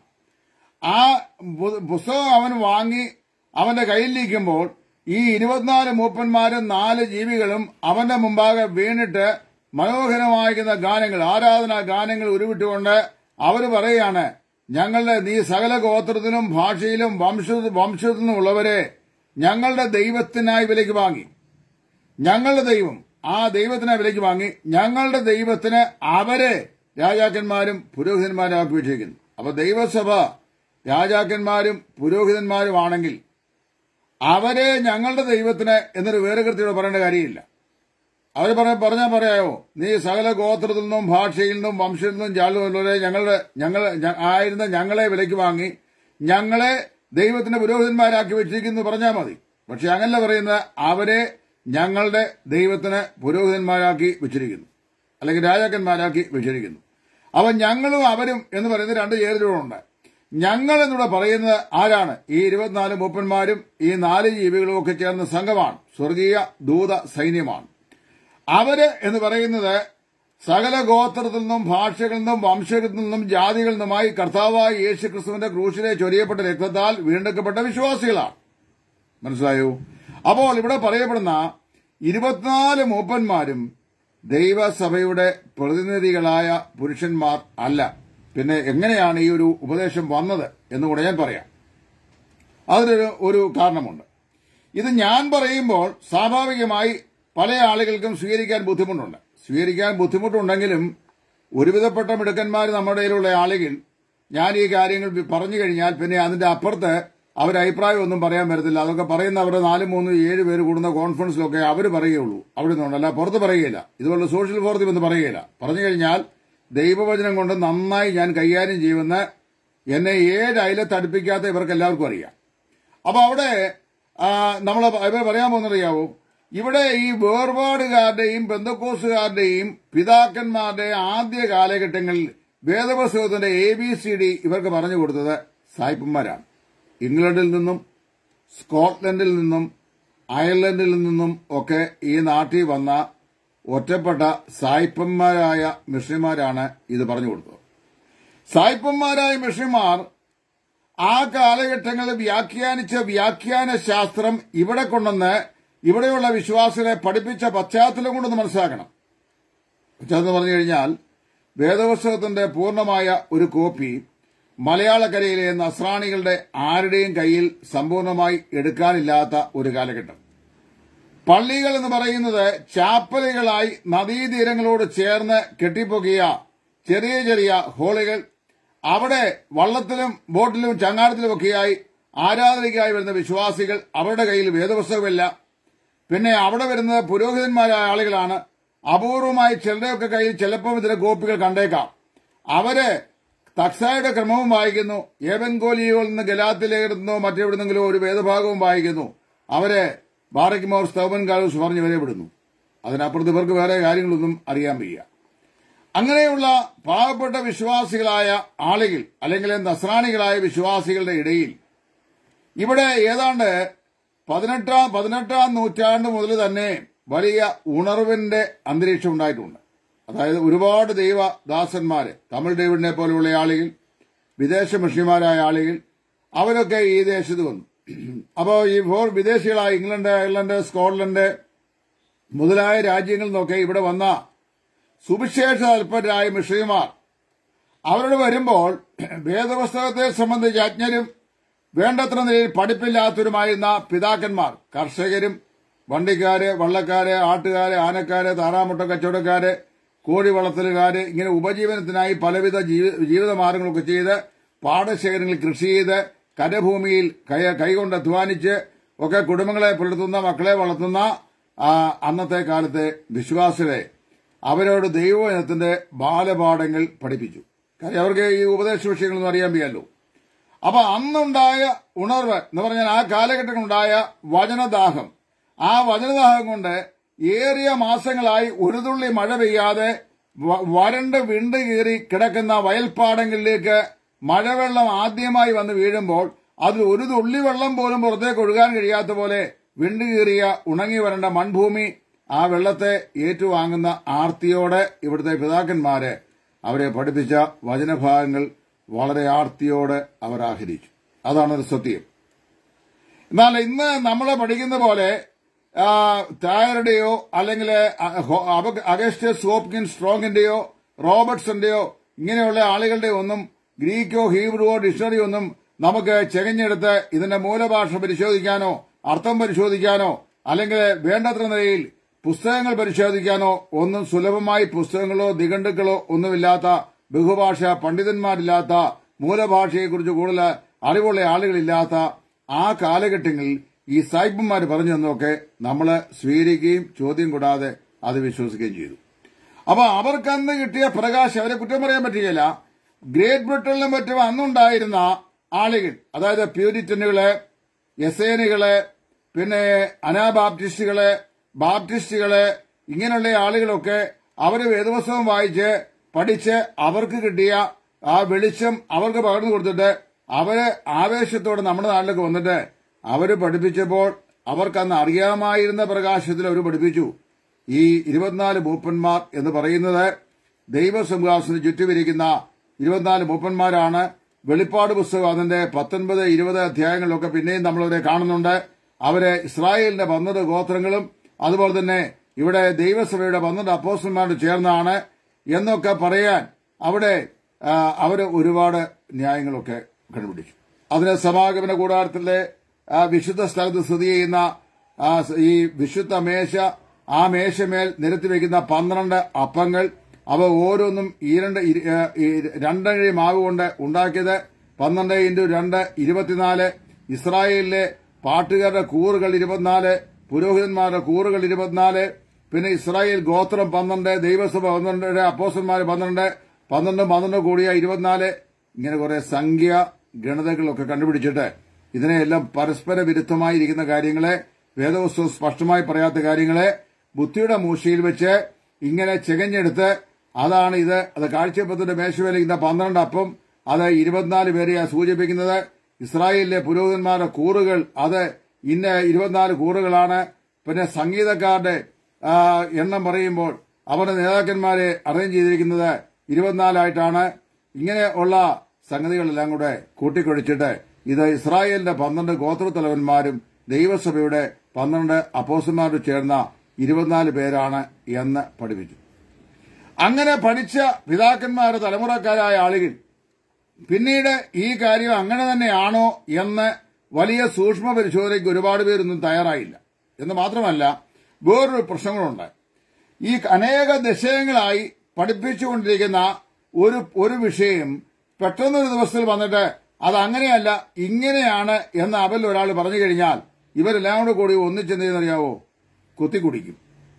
ആ പു- പുസ്തകം അവൻ വാങ്ങി അവന്റെ കയ്യിലിരിക്കുമ്പോൾ ഈ ഇരുപത്തിനാല് മൂപ്പന്മാരും നാല് ജീവികളും അവന്റെ മുമ്പാകെ വീണിട്ട് മനോഹരമായിരിക്കുന്ന ഗാനങ്ങൾ ആരാധനാ ഗാനങ്ങൾ ഉരുവിട്ടുകൊണ്ട് അവർ പറയുകയാണ് ഞങ്ങളുടെ നീ സകല ഗോത്രത്തിലും ഭാഷയിലും വംശ വംശത്തിലും ഉള്ളവരെ ഞങ്ങളുടെ ദൈവത്തിനായി വിലയ്ക്ക് വാങ്ങി ഞങ്ങളുടെ ദൈവം ആ ദൈവത്തിനെ വിലയ്ക്ക് വാങ്ങി ഞങ്ങളുടെ ദൈവത്തിന് അവരെ രാജാക്കന്മാരും പുരോഹിതന്മാരും ആക്കി വെച്ചിരിക്കുന്നു അപ്പൊ ദൈവസഭ രാജാക്കന്മാരും പുരോഹിതന്മാരുമാണെങ്കിൽ അവരെ ഞങ്ങളുടെ ദൈവത്തിന് എന്നൊരു വേറുകൃത്യയോട് പറയേണ്ട കാര്യമില്ല അവർ പറ പറഞ്ഞാൽ പറയാമോ നീ സകല ഗോത്രത്തിൽ നിന്നും ഭാഷയിൽ നിന്നും വംശത്തിൽ നിന്നും ജാലുള്ളവരെ ഞങ്ങളുടെ ഞങ്ങൾ ഞ- ആയിരുന്ന ഞങ്ങളെ വിലയ്ക്ക് വാങ്ങി ഞങ്ങളെ ദൈവത്തിന്റെ പുരോഹിതന്മാരാക്കി വെച്ചിരിക്കുന്നു പറഞ്ഞാൽ മതി പക്ഷെ അങ്ങനല്ല പറയുന്നത് അവരെ ഞങ്ങളുടെ ദൈവത്തിന് പുരോഹിതന്മാരാക്കി വെച്ചിരിക്കുന്നു അല്ലെങ്കിൽ രാജാക്കന്മാരാക്കി വെച്ചിരിക്കുന്നു അവൻ ഞങ്ങളും അവരും എന്ന് പറയുന്ന രണ്ട് ചേരുകളുണ്ട് ഞങ്ങൾ എന്നിവിടെ പറയുന്നത് ആരാണ് ഈ ഇരുപത്തിനാല് മൂപ്പന്മാരും ഈ നാല് ജീവികളും ഒക്കെ ചേർന്ന സംഘമാണ് സ്വർഗീയ ദൂത സൈന്യമാണ് അവര് എന്ന് പറയുന്നത് സകല ഗോത്രത്തിൽ നിന്നും ഭാഷകളിൽ നിന്നും വംശത്തിൽ നിന്നും ജാതികളിൽ നിന്നുമായി കർത്താവായ യേശു ക്രിസ്തുവിന്റെ ക്രൂശിലെ ചൊരിയപ്പെട്ട രക്തത്താൽ വീണ്ടെടുക്കപ്പെട്ട വിശ്വാസികളാണ് മനസ്സിലായോ അപ്പോൾ ഇവിടെ പറയപ്പെടുന്ന ഇരുപത്തിനാല് മൂപ്പന്മാരും ദൈവസഭയുടെ പ്രതിനിധികളായ പുരുഷന്മാർ അല്ല പിന്നെ എങ്ങനെയാണ് ഈ ഒരു ഉപദേശം വന്നത് എന്നുകൂടെ ഞാൻ പറയാം അതിനൊരു ഒരു കാരണമുണ്ട് ഇത് ഞാൻ പറയുമ്പോൾ സ്വാഭാവികമായി പല ആളുകൾക്കും സ്വീകരിക്കാൻ ബുദ്ധിമുട്ടുണ്ട് സ്വീകരിക്കാൻ ബുദ്ധിമുട്ടുണ്ടെങ്കിലും ഒരുവിധപ്പെട്ട മിടുക്കന്മാർ നമ്മുടെ ഇടയിലുള്ള ആളുകൾ ഞാൻ ഈ കാര്യങ്ങൾ പറഞ്ഞു കഴിഞ്ഞാൽ പിന്നെ അതിന്റെ അപ്പുറത്ത് അവർ അഭിപ്രായം ഒന്നും പറയാൻ വരത്തില്ല അതൊക്കെ പറയുന്ന അവരുടെ നാല് മൂന്ന് ഏഴ് പേര് കൂടുന്ന കോൺഫറൻസിലൊക്കെ അവർ പറയുകയുള്ളൂ അവിടെ നിന്നുണ്ടല്ല പുറത്ത് പറയുകയില്ല ഇതുപോലെ സോഷ്യൽ ഫോറത്തിൽ ഒന്ന് പറയുകയില്ല പറഞ്ഞു കഴിഞ്ഞാൽ ദൈവവചനം കൊണ്ട് നന്നായി ഞാൻ കൈകാര്യം ചെയ്യുമെന്ന എന്നെ ഏഴ് അയലത്ത് അടുപ്പിക്കാത്ത ഇവർക്ക് എല്ലാവർക്കും അറിയാം അപ്പൊ അവിടെ നമ്മൾ ഇവർ പറയാൻ പോകുന്നറിയാവോ ഇവിടെ ഈ വേർപാടുകാരുടെയും ബന്ധക്കോസുകാരുടെയും പിതാക്കന്മാരുടെയും ആദ്യ കാലഘട്ടങ്ങളിൽ വേദപുസ്തകത്തിന്റെ എ ബി സി ഡി ഇവർക്ക് പറഞ്ഞു കൊടുത്തത് സായിപ്പന്മാരാണ് ഇംഗ്ലണ്ടിൽ നിന്നും സ്കോട്ട്ലൻഡിൽ നിന്നും അയർലൻഡിൽ നിന്നും ഒക്കെ ഈ നാട്ടിൽ വന്ന ഒറ്റപ്പെട്ട സായിപ്പന്മാരായ മിഷന്മാരാണ് ഇത് പറഞ്ഞു കൊടുത്തത് സായിപ്പന്മാരായ മിഷന്മാർ ആ കാലഘട്ടങ്ങളിൽ വ്യാഖ്യാനിച്ച വ്യാഖ്യാന ശാസ്ത്രം ഇവിടെ കൊണ്ടുവന്ന് ഇവിടെയുള്ള വിശ്വാസികളെ പഠിപ്പിച്ച പശ്ചാത്തലം കൊണ്ടൊന്ന് മനസ്സിലാക്കണം പശ്ചാത്തലം പറഞ്ഞു കഴിഞ്ഞാൽ വേദപുസ്തകത്തിന്റെ പൂർണ്ണമായ ഒരു കോപ്പി മലയാളക്കരയിലെ നസ്രാണികളുടെ ആരുടെയും കയ്യിൽ സമ്പൂർണമായി എടുക്കാനില്ലാത്ത ഒരു കാലഘട്ടം പള്ളികൾ എന്ന് പറയുന്നത് ചാപ്പലുകളായി നദീതീരങ്ങളോട് ചേർന്ന് കെട്ടിപ്പൊക്കിയ ചെറിയ ചെറിയ ഹോളുകൾ അവിടെ വള്ളത്തിലും ബോട്ടിലും ചങ്ങാടത്തിലുമൊക്കെയായി ആരാധനയ്ക്കായി വരുന്ന വിശ്വാസികൾ അവരുടെ കയ്യിൽ വേദപുസ്തകമില്ല പിന്നെ അവിടെ വരുന്നത് പുരോഹിതന്മാരായ ആളുകളാണ് അപൂർവമായി ചിലരുടെയൊക്കെ കയ്യിൽ ചിലപ്പോൾ ഇതിന്റെ കോപ്പികൾ കണ്ടേക്കാം അവര് തക്സായുടെ ക്രമവും വായിക്കുന്നു ഏവൻകോലിയോയിൽ നിന്ന് ഗലാത്തിലേടുന്നോ മറ്റെവിടുന്നെങ്കിലും ഒരു വേദഭാഗവും വായിക്കുന്നു അവര് ബാറയ്ക്കുമോർ സ്തവൻ കാലൂസ് പറഞ്ഞ് വരെ വിടുന്നു അതിനപ്പുറത്ത് ഇവർക്ക് വേറെ കാര്യങ്ങളൊന്നും അറിയാൻ വയ്യ അങ്ങനെയുള്ള പാവപ്പെട്ട വിശ്വാസികളായ ആളുകൾ അല്ലെങ്കിൽ നസ്രാണികളായ വിശ്വാസികളുടെ ഇടയിൽ ഇവിടെ ഏതാണ്ട് പതിനെട്ടാം പതിനെട്ടാം നൂറ്റാണ്ട് മുതൽ തന്നെ വലിയ ഉണർവിന്റെ അന്തരീക്ഷം ഉണ്ടായിട്ടുണ്ട് അതായത് ഒരുപാട് ദൈവദാസന്മാര് തമിഴ് ഡേവിഡിനെ പോലെയുള്ള ആളുകൾ വിദേശ മിഷന്മാരായ ആളുകൾ അവരൊക്കെ ഈ ദേശത്ത് വന്നു അപ്പോൾ ഈ ഫോർ വിദേശികളായ ഇംഗ്ലണ്ട് അയർലൻഡ് സ്കോട്ട്ലൻഡ് മുതലായ രാജ്യങ്ങളിൽ നിന്നൊക്കെ ഇവിടെ വന്ന സുവിശേഷ തൽപരരായ മിഷന്മാർ അവരോട് വരുമ്പോൾ വേദപുസ്തകത്തെ സംബന്ധിച്ച് അജ്ഞരും വേണ്ടത്ര നിലയിൽ പഠിപ്പില്ലാത്തവരുമായിരുന്ന പിതാക്കന്മാർ കർഷകരും വണ്ടിക്കാര് വള്ളക്കാര് ആട്ടുകാര് ആനക്കാര് താറാമുട്ട കച്ചവടക്കാര് കോഴി വളർത്തലുകാര് ഇങ്ങനെ ഉപജീവനത്തിനായി പലവിധ ജീവിത മാർഗങ്ങളൊക്കെ ചെയ്ത് പാടശേഖരങ്ങളിൽ കൃഷി ചെയ്ത് കരഭൂമിയിൽ കൈ കൈകൊണ്ട് അധ്വാനിച്ച് ഒക്കെ കുടുംബങ്ങളെ പുലർത്തുന്ന മക്കളെ വളർത്തുന്ന അന്നത്തെ കാലത്തെ വിശ്വാസികളെ അവരോട് ദൈവവചനത്തിന്റെ ബാലപാഠങ്ങൾ പഠിപ്പിച്ചു കാര്യം അവർക്ക് ഈ ഉപദേശ വിഷയങ്ങളൊന്നും അറിയാൻ വയ്യല്ലോ അപ്പൊ അന്നുണ്ടായ ഉണർവ് എന്ന് പറഞ്ഞാൽ ആ കാലഘട്ടത്തിലുണ്ടായ വചനദാഹം ആ വചനദാഹം കൊണ്ട് ഏറിയ മാസങ്ങളായി ഒരു തുള്ളി മഴ പെയ്യാതെ വരണ്ട് വിണ്ട് കീറി കിടക്കുന്ന വയൽപ്പാടങ്ങളിലേക്ക് മഴവെള്ളം ആദ്യമായി വന്ന് വീഴുമ്പോൾ അതിൽ ഒരു തുള്ളി വെള്ളം പോലും പുറത്തേക്ക് ഒഴുകാൻ കഴിയാത്ത പോലെ വിണ്ട് കീറിയ ഉണങ്ങി വരേണ്ട മൺഭൂമി ആ വെള്ളത്തെ ഏറ്റുവാങ്ങുന്ന ആർത്തിയോടെ ഇവിടുത്തെ പിതാക്കന്മാര് അവരെ പഠിപ്പിച്ച വചനഭാഗങ്ങൾ വളരെ ആർത്തിയോടെ അവർ ആഹരിച്ചു അതാണ് ഒരു സത്യം എന്നാൽ ഇന്ന് നമ്മൾ പഠിക്കുന്ന പോലെ തായറുടെയോ അല്ലെങ്കിൽ അഗസ്റ്റസ് ഹോപ്കിൻ സ്ട്രോങ്ങിന്റെയോ റോബർട്ട്സിന്റെയോ ഇങ്ങനെയുള്ള ആളുകളുടെ ഒന്നും ഗ്രീക്കോ ഹീബ്രുവോ ഡിക്ഷണറി ഒന്നും നമുക്ക് ചെകഞ്ഞെടുത്ത് ഇതിന്റെ മൂലഭാഷ പരിശോധിക്കാനോ അർത്ഥം പരിശോധിക്കാനോ അല്ലെങ്കിൽ വേണ്ടത്ര നിലയിൽ പുസ്തകങ്ങൾ പരിശോധിക്കാനോ ഒന്നും സുലഭമായി പുസ്തകങ്ങളോ നിഘണ്ടുക്കളോ ഒന്നുമില്ലാത്ത ബഹുഭാഷ പണ്ഡിതന്മാരില്ലാത്ത മൂലഭാഷയെക്കുറിച്ച് കൂടുതൽ അറിവുള്ള ആളുകളില്ലാത്ത ആ കാലഘട്ടങ്ങളിൽ ഈ സായിപ്പന്മാർ പറഞ്ഞു തന്നൊക്കെ നമ്മൾ സ്വീകരിക്കുകയും ചോദ്യം കൂടാതെ അത് വിശ്വസിക്കുകയും ചെയ്തു അപ്പൊ അവർക്കന്ന് കിട്ടിയ പ്രകാശം അവരെ കുറ്റം പറയാൻ പറ്റുകയില്ല ഗ്രേറ്റ് ബ്രിട്ടനിലും മറ്റും അന്നുണ്ടായിരുന്ന ആളുകൾ അതായത് പ്യൂരിറ്റനുകള് എസേനുകള് പിന്നെ അനാബാപ്റ്റിസ്റ്റുകള് ബാപ്റ്റിസ്റ്റുകള് ഇങ്ങനെയുള്ള ആളുകളൊക്കെ അവര് വേദപുസ്തകം വായിച്ച് പഠിച്ച് അവർക്ക് കിട്ടിയ ആ വെളിച്ചം അവർക്ക് പകർന്നു കൊടുത്തിട്ട് അവര് ആവേശത്തോടെ നമ്മുടെ നാട്ടിലേക്ക് വന്നിട്ട് അവര് പഠിപ്പിച്ചപ്പോൾ അവർക്കന്ന് അറിയാമായിരുന്ന പ്രകാശത്തിൽ അവർ പഠിപ്പിച്ചു ഈ ഇരുപത്തിനാല് മൂപ്പന്മാർ എന്ന് പറയുന്നത് ദൈവസിംഹാസനം ചുറ്റുമിരിക്കുന്ന ഇരുപത്തിനാല് മൂപ്പന്മാരാണ് വെളിപ്പാട് പുസ്തകം അതിന്റെ പത്തൊൻപത് ഇരുപത് അധ്യായങ്ങളിലൊക്കെ പിന്നെയും നമ്മളവരെ കാണുന്നുണ്ട് അവര് ഇസ്രായേലിന്റെ പന്ത്രണ്ട് ഗോത്രങ്ങളും അതുപോലെ തന്നെ ഇവിടെ ദൈവസഭയുടെ പന്ത്രണ്ട് അപ്പോസ്റ്റന്മാരോട് ചേർന്നാണ് എന്നൊക്കെ പറയാൻ അവിടെ ആ, അവര് ഒരുപാട് ന്യായങ്ങളൊക്കെ കണ്ടുപിടിച്ചു അതിന് സമാഗമന കൂടാരത്തിലെ ആ, വിശുദ്ധ സ്ഥലത്ത് സ്ഥിതി ചെയ്യുന്ന ആ, ഈ വിശുദ്ധ മേശ ആ മേശമേൽ നിരത്തി വയ്ക്കുന്ന പന്ത്രണ്ട് അപ്പങ്ങൾ അവ ഓരോന്നും ഈ രണ്ട് ഇരു- ഏ, ഈ രണ്ടഴി മാവ് കൊണ്ട് ഉണ്ടാക്കിയത് പന്ത്രണ്ട് ഇൻറ്റു രണ്ട് ഇരുപത്തിനാല് ഇസ്രായേലിലെ പാട്ടുകാരുടെ കൂറുകൾ ഇരുപത്തിനാല് പുരോഹിതന്മാരുടെ കൂറുകൾ ഇരുപത്തിനാല് പിന്നെ ഇസ്രായേൽ ഗോത്രം പന്ത്രണ്ട് ദൈവസഭ പന്ത്രണ്ട് അപ്പോസന്മാർ പന്ത്രണ്ട് പന്ത്രണ്ട് പന്ത്രണ്ട് കൂടിയ ഇരുപത്തിനാല് ഇങ്ങനെ കുറെ സംഖ്യ ഗണിതങ്ങളൊക്കെ കണ്ടുപിടിച്ചിട്ട് ഇതിനെയെല്ലാം പരസ്പര വിരുദ്ധമായിരിക്കുന്ന കാര്യങ്ങളെ വേദവസ്തു സ്പഷ്ടമായി പറയാത്ത കാര്യങ്ങളെ ബുദ്ധിയുടെ മൂശയിൽ വെച്ച് ഇങ്ങനെ ചെകഞ്ഞെടുത്ത് അതാണ് ഇത് അത് കാഴ്ചപ്പത്തിന്റെ മേശവേലിക്കുന്ന പന്ത്രണ്ട് അപ്പം അത് ഇരുപത്തിനാല് പേരെയാ സൂചിപ്പിക്കുന്നത് ഇസ്രായേലിലെ പുരോഹിതന്മാരുടെ കൂറുകൾ അത് ഇന്ന ഇരുപത്തിനാല് കൂറുകളാണ് പിന്നെ സംഗീതക്കാരുടെ ആ, എണ്ണം പറയുമ്പോൾ അവരുടെ നേതാക്കന്മാരെ അറേഞ്ച് ചെയ്തിരിക്കുന്നത് ഇരുപത്തിനാലായിട്ടാണ് ഇങ്ങനെ ഉള്ള സംഗതികളെല്ലാം കൂടെ കൂട്ടിക്കൊഴിച്ചിട്ട് ഇത് ഇസ്രായേലിന്റെ പന്ത്രണ്ട് ഗോത്രത്തലവന്മാരും ദൈവസഭയുടെ പന്ത്രണ്ട് അപ്പോസന്മാരും ചേർന്ന ഇരുപത്തിനാല് പേരാണ് എന്ന് പഠിപ്പിച്ചു അങ്ങനെ പഠിച്ച പിതാക്കന്മാരുടെ തലമുറക്കാരായ ആളുകൾ പിന്നീട് ഈ കാര്യം അങ്ങനെ തന്നെയാണോ എന്ന് വലിയ സൂക്ഷ്മ പരിശോധനയ്ക്ക് ഒരുപാട് പേരൊന്നും തയ്യാറായില്ല എന്ന് മാത്രമല്ല വേറൊരു പ്രശ്നങ്ങളുണ്ട് ഈ അനേക ദശകങ്ങളായി പഠിപ്പിച്ചുകൊണ്ടിരിക്കുന്ന ഒരു ഒരു വിഷയം പെട്ടെന്നൊരു ദിവസത്തിൽ വന്നിട്ട് അത് അങ്ങനെയല്ല ഇങ്ങനെയാണ് എന്ന് അവരിൽ ഒരാൾ പറഞ്ഞു കഴിഞ്ഞാൽ ഇവരെല്ലാം കൂടെ കൂടി ഒന്നിച്ചെന്ത് ചെയ്യുന്നറിയാവോ കുത്തിക്കുടിക്കും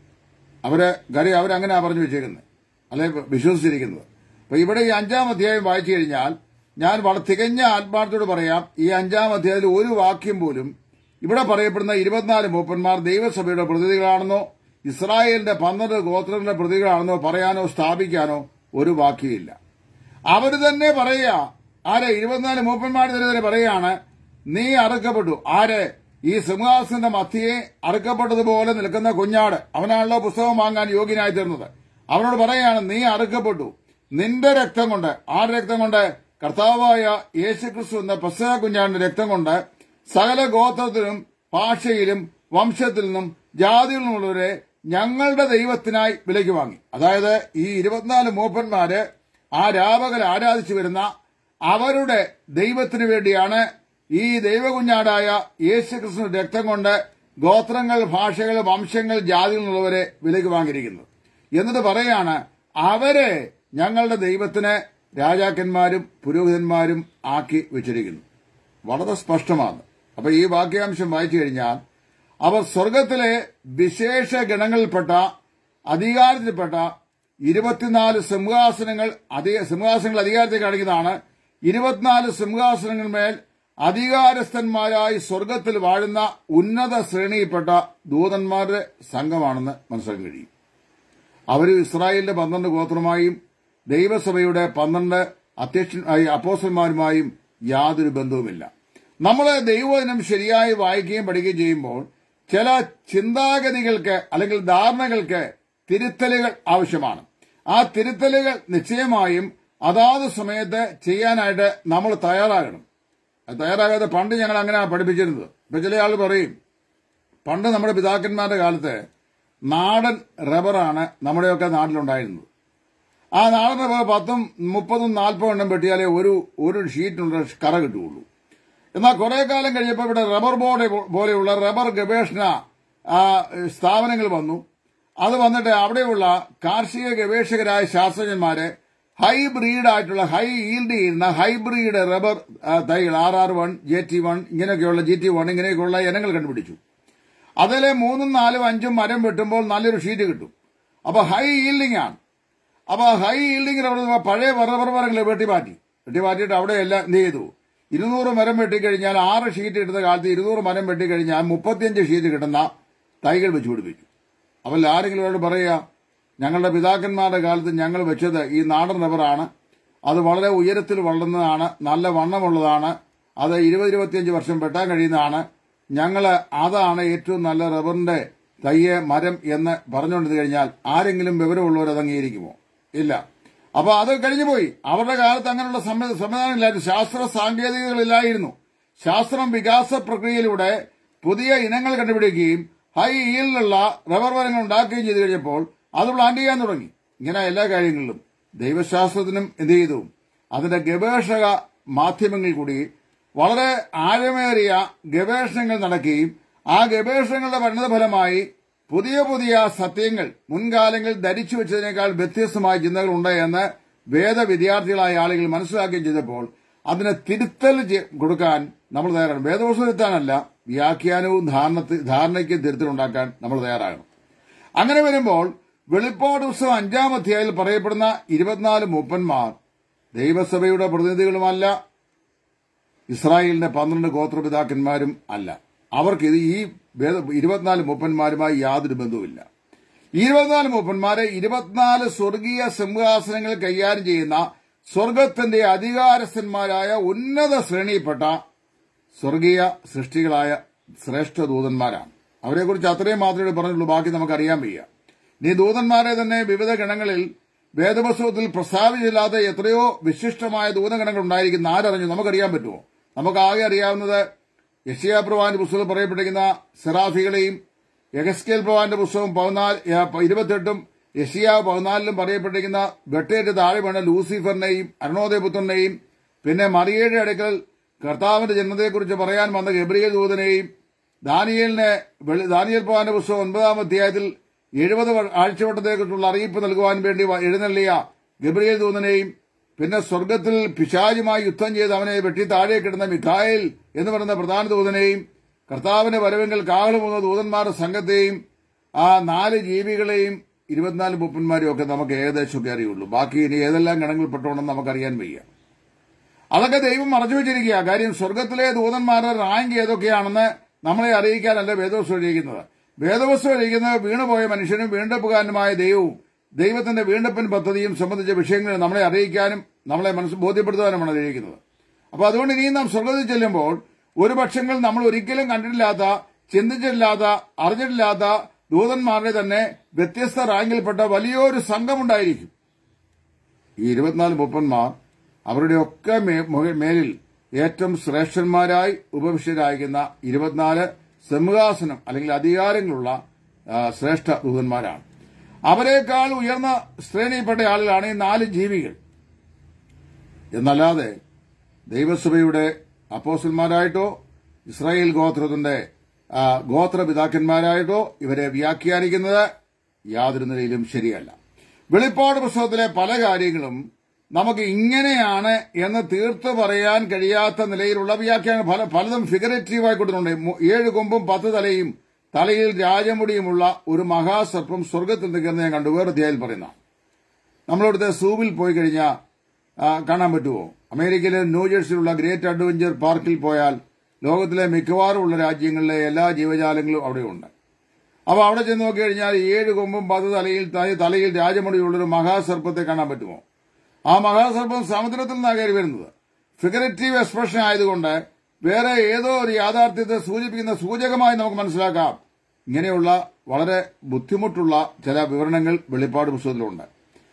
അവര് കാര്യം അവരങ്ങനെ പറഞ്ഞു വെച്ചേക്കുന്നത് അല്ലെ വിശ്വസിച്ചിരിക്കുന്നത് അപ്പൊ ഇവിടെ ഈ അഞ്ചാം അധ്യായം വായിച്ചു കഴിഞ്ഞാൽ ഞാൻ വളരെ തികഞ്ഞ ആത്മാർത്ഥത്തോട് പറയാം ഈ അഞ്ചാം അധ്യായത്തിൽ ഒരു വാക്യം പോലും ഇവിടെ പറയപ്പെടുന്ന ഇരുപത്തിനാല് മൂപ്പന്മാർ ദൈവസഭയുടെ പ്രതിനിധികളാണെന്നോ ഇസ്രായേലിന്റെ പന്ത്രണ്ട് ഗോത്രങ്ങളുടെ പ്രതികളാണെന്നോ പറയാനോ സ്ഥാപിക്കാനോ ഒരു വാക്യമില്ല അവർ തന്നെ പറയുക ആരെ ഇരുപത്തിനാല് മൂപ്പന്മാർ തന്നെ തന്നെ പറയാണ് നീ അറുക്കപ്പെട്ടു ആര് ഈ സിംഹാസനന്റെ മധ്യയെ അറുക്കപ്പെട്ടതുപോലെ നിൽക്കുന്ന കുഞ്ഞാട് അവനാണല്ലോ പുസ്തകം വാങ്ങാൻ യോഗ്യനായി തീർന്നത് അവനോട് പറയാണ് നീ അറുക്കപ്പെട്ടു നിന്റെ രക്തം കൊണ്ട് ആരുടെ രക്തം കൊണ്ട് കർത്താവായ യേശുക്രിസ്തു എന്ന പെസഹ കുഞ്ഞാടിന്റെ രക്തം കൊണ്ട് സകല ഗോത്രത്തിലും ഭാഷയിലും വംശത്തിൽ നിന്നും ജാതിയിൽ നിന്നുള്ളവരെ ഞങ്ങളുടെ ദൈവത്തിനായി വിലയ്ക്ക് വാങ്ങി അതായത് ഈ ഇരുപത്തിനാല് മൂപ്പന്മാര് ആ രാപകൽ ആരാധിച്ചു വരുന്ന അവരുടെ ദൈവത്തിനു വേണ്ടിയാണ് ഈ ദൈവകുഞ്ഞാടായ യേശുക്രിസ്തു രക്തം കൊണ്ട് ഗോത്രങ്ങൾ ഭാഷകൾ വംശങ്ങൾ ജാതിയിൽ നിന്നുള്ളവരെ വിലയ്ക്ക് വാങ്ങിയിരിക്കുന്നത് എന്നിട്ട് പറയാണ് അവരെ ഞങ്ങളുടെ ദൈവത്തിന് രാജാക്കന്മാരും പുരോഹിതന്മാരും ആക്കി വെച്ചിരിക്കുന്നു വളരെ സ്പഷ്ടമാണ് അപ്പൊ ഈ വാക്യാംശം വായിച്ചു കഴിഞ്ഞാൽ അവർ സ്വർഗത്തിലെ വിശേഷ ഗണങ്ങളിൽപ്പെട്ട അധികാരത്തിൽപ്പെട്ട ഇരുപത്തിനാല് സിംഹാസനങ്ങൾ അധിക സിംഹാസനങ്ങൾ അധികാരത്തിൽ കാണിക്കുന്നതാണ് ഇരുപത്തിനാല് സിംഹാസനങ്ങളിന്മേൽ അധികാരസ്ഥന്മാരായി സ്വർഗത്തിൽ വാഴുന്ന ഉന്നത ശ്രേണിയിൽപ്പെട്ട ദൂതന്മാരുടെ സംഘമാണെന്ന് മനസ്സിലാക്കാൻ കഴിയും അവർ ഇസ്രായേലിന്റെ പന്ത്രണ്ട് ഗോത്രമായും ദൈവസഭയുടെ പന്ത്രണ്ട് അധ്യക്ഷൻ അപ്പോസന്മാരുമായും യാതൊരു ബന്ധവുമില്ല നമ്മൾ ദൈവവചനം ശരിയായി വായിക്കുകയും പഠിക്കുകയും ചെയ്യുമ്പോൾ ചില ചിന്താഗതികൾക്ക് അല്ലെങ്കിൽ ധാരണകൾക്ക് തിരുത്തലുകൾ ആവശ്യമാണ് ആ തിരുത്തലുകൾ നിശ്ചയമായും അതാത് സമയത്ത് ചെയ്യാനായിട്ട് നമ്മൾ തയ്യാറാകണം അത് തയ്യാറാകാതെ പണ്ട് ഞങ്ങൾ അങ്ങനെ പഠിപ്പിച്ചിരുന്നത് ഇപ്പൊ ചില ആൾ പറയും പണ്ട് നമ്മുടെ പിതാക്കന്മാരുടെ കാലത്ത് നാടൻ റബ്ബറാണ് നമ്മുടെയൊക്കെ നാട്ടിലുണ്ടായിരുന്നത് ആ നാടൻ റബ്ബർ പത്തും മുപ്പതും നാൽപ്പതും എണ്ണം വെട്ടിയാലേ ഒരു ഒരു ഷീറ്റിനുള്ള കറ കിട്ടുകയുള്ളൂ എന്നാൽ കുറെ കാലം കഴിഞ്ഞപ്പോൾ ഇവിടെ റബ്ബർ ബോർഡ് പോലെയുള്ള റബ്ബർ ഗവേഷണ ആ, സ്ഥാപനങ്ങൾ വന്നു അത് വന്നിട്ട് അവിടെയുള്ള കാർഷിക ഗവേഷകരായ ശാസ്ത്രജ്ഞന്മാര് ഹൈബ്രീഡ് ആയിട്ടുള്ള ഹൈ ഈൽഡ് ചെയ്യുന്ന ഹൈബ്രീഡ് റബ്ബർ ആ, തൈകൾ R R one J T one ഇങ്ങനെയൊക്കെയുള്ള ജി ടി വൺ ഇങ്ങനെയൊക്കെയുള്ള ഇനങ്ങൾ കണ്ടുപിടിച്ചു അതിലെ മൂന്നും നാലും അഞ്ചും മരം വെട്ടുമ്പോൾ നല്ലൊരു ഷീറ്റ് കിട്ടും അപ്പൊ ഹൈ ഈൽഡിംഗ് ആണ് അപ്പൊ ഹൈ ഈൽഡിംഗ് റബ്ബർ പഴയ റബ്ബർ മരങ്ങൾ വെട്ടി മാറ്റി വെട്ടി മാറ്റിയിട്ട് അവിടെ എല്ലാം എന്ത് ചെയ്തു ഇരുന്നൂറ് മരം വെട്ടിക്കഴിഞ്ഞാൽ ആറ് ഷീറ്റ് ഇടുന്ന കാലത്ത് ഇരുന്നൂറ് മരം വെട്ടിക്കഴിഞ്ഞാൽ മുപ്പത്തിയഞ്ച് ഷീറ്റ് കിട്ടുന്ന തൈകൾ വെച്ച് പിടിപ്പിച്ചു അപ്പോൾ ആരെങ്കിലും അവരോട് പറയുക ഞങ്ങളുടെ പിതാക്കന്മാരുടെ കാലത്ത് ഞങ്ങൾ വെച്ചത് ഈ നാടൻ റബ്ബറാണ് അത് വളരെ ഉയരത്തിൽ വളർന്നതാണ് നല്ല വണ്ണമുള്ളതാണ് അത് ഇരുപത് ഇരുപത്തിയഞ്ച് വർഷം വെട്ടാൻ കഴിയുന്നതാണ് ഞങ്ങൾ അതാണ് ഏറ്റവും നല്ല റബ്ബറിന്റെ തയ്യ് മരം എന്ന് പറഞ്ഞുകൊണ്ടിരുന്നു കഴിഞ്ഞാൽ ആരെങ്കിലും വിവരമുള്ളവർ അത് അംഗീകരിക്കുമോ ഇല്ല അപ്പൊ അത് കഴിഞ്ഞുപോയി അവരുടെ കാലത്ത് അങ്ങനെയുള്ള സംവി- സംവിധാനമില്ലായിരുന്നു ശാസ്ത്ര സാങ്കേതികതകളില്ലായിരുന്നു ശാസ്ത്രം വികാസ പ്രക്രിയയിലൂടെ പുതിയ ഇനങ്ങൾ കണ്ടുപിടിക്കുകയും ഹൈ ഈൽഡുള്ള റബ്ബർ മരങ്ങൾ ഉണ്ടാക്കുകയും ചെയ്തു കഴിഞ്ഞപ്പോൾ അത് പ്ലാന്റ് ചെയ്യാൻ തുടങ്ങി ഇങ്ങനെ എല്ലാ കാര്യങ്ങളിലും ദൈവശാസ്ത്രത്തിനും എന്ത് ചെയ്തു അതിന്റെ ഗവേഷക മാധ്യമങ്ങളിൽ കൂടി വളരെ ആഴമേറിയ ഗവേഷണങ്ങൾ നടക്കുകയും ആ ഗവേഷണങ്ങളുടെ പരിണതഫലമായി പുതിയ പുതിയ സത്യങ്ങൾ മുൻകാലങ്ങളിൽ ധരിച്ചു വെച്ചതിനേക്കാൾ വ്യത്യസ്തമായ ചിന്തകൾ ഉണ്ട് എന്ന് വേദ വിദ്യാർത്ഥികളായ ആളുകൾ മനസ്സിലാക്കുകയും ചെയ്തപ്പോൾ അതിന് തിരുത്തൽ ചെ- കൊടുക്കാൻ നമ്മൾ തയ്യാറാണ് വേദവസ്തു തിരുത്താനല്ല വ്യാഖ്യാനവും ധാരണ- ധാരണയ്ക്കും തിരുത്തലുണ്ടാക്കാൻ നമ്മൾ തയ്യാറാകണം അങ്ങനെ വരുമ്പോൾ വെളിപ്പാട് പുസ്തകം അഞ്ചാം അധ്യായത്തിൽ പറയപ്പെടുന്ന ഇരുപത്തിനാല് മൂപ്പന്മാർ ദൈവസഭയുടെ പ്രതിനിധികളുമല്ല ഇസ്രായേലിന്റെ പന്ത്രണ്ട് ഗോത്രപിതാക്കന്മാരും അല്ല അവർക്ക് ഇത് ഈ വേദ- ഇരുപത്തിനാല് മൂപ്പന്മാരുമായി യാതൊരു ബന്ധവുമില്ല ഈ ഇരുപത്തിനാല് മൂപ്പന്മാരെ ഇരുപത്തിനാല് സ്വർഗീയ സിംഹാസനങ്ങൾ കൈകാര്യം ചെയ്യുന്ന സ്വർഗത്തിന്റെ അധികാരസ്ഥന്മാരായ ഉന്നത ശ്രേണിയിൽപ്പെട്ട സ്വർഗീയ സൃഷ്ടികളായ ശ്രേഷ്ഠ ദൂതന്മാരാണ് അവരെക്കുറിച്ച് അത്രയും മാത്രമേ പറഞ്ഞുള്ളൂ ബാക്കി നമുക്കറിയാൻ വയ്യ നീ ദൂതന്മാരെ തന്നെ വിവിധ ഗണങ്ങളിൽ വേദപുസ്തകത്തിൽ പ്രസ്താവിച്ചില്ലാത്ത എത്രയോ വിശിഷ്ടമായ ദൂതഗണങ്ങൾ ഉണ്ടായിരിക്കുന്ന ആരറിഞ്ഞു നമുക്കറിയാൻ പറ്റുമോ നമുക്ക് ആകെ അറിയാവുന്നത് യഷിയാ പ്രവാന്റെ പുസ്തകത്തിൽ പറയപ്പെട്ടിരിക്കുന്ന സെറാഫികളെയും യഗസ്കേൽ പ്രവാന്റെ പുസ്തകം പതിനാല് ഏ, ഇരുപത്തെട്ടും യഷിയാവ് പതിനാലിലും പറയപ്പെട്ടിരിക്കുന്ന വെട്ടേറ്റ് താഴെ വീണ ലൂസിഫറിനെയും അരുണോദയപുത്രനെയും പിന്നെ മറിയയുടെ അടുക്കൽ കർത്താവിന്റെ ജന്മത്തെക്കുറിച്ച് പറയാൻ വന്ന ഗബ്രിയേൽ ദൂതനെയും ദാനിയേലിനെ വെളി- ദാനിയേൽ പ്രവാന്റെ പുസ്തകം ഒൻപതാം അധ്യായത്തിൽ എഴുപത് ആഴ്ചവട്ടത്തെക്കുറിച്ചുള്ള അറിയിപ്പ് നൽകുവാൻ വേണ്ടി വ- എഴുന്നള്ളിയ ഗബ്രിയേൽ ദൂതനെയും പിന്നെ സ്വർഗത്തിൽ പിശാചുമായി യുദ്ധം ചെയ്ത് അവനെ വെട്ടി താഴെ കിടന്ന മിഖായേൽ എന്ന് പറയുന്ന പ്രധാന ദൂതനെയും കർത്താവിന്റെ വരവെങ്കിൽ കാഹളമുന്ന ദൂതന്മാരുടെ സംഘത്തെയും ആ നാല് ജീവികളെയും ഇരുപത്തിനാല് മുപ്പന്മാരെയും ഒക്കെ നമുക്ക് ഏകദേശമൊക്കെ അറിയുള്ളൂ ബാക്കി ഇനി ഏതെല്ലാം ഗണങ്ങളിൽപ്പെട്ടോണെന്ന് നമുക്കറിയാൻ വയ്യ അതൊക്കെ ദൈവം മറച്ചു വെച്ചിരിക്കുക കാര്യം സ്വർഗത്തിലെ ദൂതന്മാരുടെ റാങ്ക് ഏതൊക്കെയാണെന്ന് നമ്മളെ അറിയിക്കാനല്ല വേദവസ്തു എഴുതിയിരിക്കുന്നത് വേദവസ്തു എഴുതിക്കുന്നത് വീണുപോയ മനുഷ്യനും വീണ്ടെടുപ്പുകാരനുമായ ദൈവവും ദൈവത്തിന്റെ വീണ്ടെടുപ്പിൻ പദ്ധതിയും സംബന്ധിച്ച വിഷയങ്ങൾ നമ്മളെ അറിയിക്കാനും നമ്മളെ മനസ്സ് ബോധ്യപ്പെടുത്താനുമാണ് എഴുതിയിരിക്കുന്നത് അപ്പൊ അതുകൊണ്ട് ഇനിയും നാം സ്വർഗത്തിൽ ചെല്ലുമ്പോൾ ഒരു പക്ഷങ്ങൾ നമ്മൾ ഒരിക്കലും കണ്ടിട്ടില്ലാത്ത ചിന്തിച്ചിട്ടില്ലാത്ത അറിഞ്ഞിട്ടില്ലാത്ത ദൂതന്മാരുടെ തന്നെ വ്യത്യസ്ത റാങ്കിൽപ്പെട്ട വലിയൊരു സംഘമുണ്ടായിരിക്കും ഈ ഇരുപത്തിനാല് മുപ്പന്മാർ അവരുടെ ഒക്കെ മേ- മുക- മേലിൽ ഏറ്റവും ശ്രേഷ്ഠന്മാരായി ഉപവിഷ്ടരായിരിക്കുന്ന ഇരുപത്തിനാല് സിംഹാസനം അല്ലെങ്കിൽ അധികാരങ്ങളുള്ള ആ, ശ്രേഷ്ഠ ദൂതന്മാരാണ് അവരെക്കാൾ ഉയർന്ന ശ്രേണിയിൽപ്പെട്ട ആളുകളാണ് ഈ നാല് ജീവികൾ എന്നല്ലാതെ ദൈവസഭയുടെ അപ്പോസ്റ്റന്മാരായിട്ടോ ഇസ്രായേൽ ഗോത്രത്തിന്റെ ആ, ഗോത്രപിതാക്കന്മാരായിട്ടോ ഇവരെ വ്യാഖ്യാനിക്കുന്നത് യാതൊരു നിലയിലും ശരിയല്ല വെളിപ്പാട് പുസ്തകത്തിലെ പല കാര്യങ്ങളും നമുക്ക് ഇങ്ങനെയാണ് എന്ന് തീർത്ത് പറയാൻ കഴിയാത്ത നിലയിലുള്ള വ്യാഖ്യാനം പല പലതും ഫിഗറേറ്റീവായി കൊടുത്തിട്ടുണ്ട് മു- ഏഴ് കൊമ്പും പത്ത് തലയും തലയിൽ രാജമുടിയുമുള്ള ഒരു മഹാസർപ്പം സ്വർഗത്തിൽ നിൽക്കുന്ന ഞാൻ കണ്ടു വേറെ അധ്യായത്തിൽ പറയുന്ന നമ്മളിവിടുത്തെ സൂവിൽ പോയി കഴിഞ്ഞാൽ കാണാൻ പറ്റുമോ അമേരിക്കയിലെ ന്യൂജേഴ്സിയിലുള്ള ഗ്രേറ്റ് അഡ്വഞ്ചർ പാർക്കിൽ പോയാൽ ലോകത്തിലെ മിക്കവാറും ഉള്ള രാജ്യങ്ങളിലെ എല്ലാ ജീവജാലങ്ങളും അവിടെയുണ്ട് അപ്പോൾ അവിടെ ചെന്ന് നോക്കി കഴിഞ്ഞാൽ ഏഴ് കൊമ്പും പത്ത് തലയിൽ ത- തലയിൽ രാജമുടിയുള്ളൊരു മഹാസർപ്പത്തെ കാണാൻ പറ്റുമോ ആ മഹാസർപ്പം സമുദ്രത്തിൽ നിന്നാണ് കയറി വരുന്നത് ഫിഗറേറ്റീവ് എക്സ്പ്രഷൻ ആയതുകൊണ്ട് വേറെ ഏതോ ഒരു യാഥാർത്ഥ്യത്തെ സൂചിപ്പിക്കുന്ന സൂചകമായി നമുക്ക് മനസ്സിലാക്കാം ഇങ്ങനെയുള്ള വളരെ ബുദ്ധിമുട്ടുള്ള ചില വിവരണങ്ങൾ വെളിപ്പാട് പുസ്തകത്തിലുണ്ട്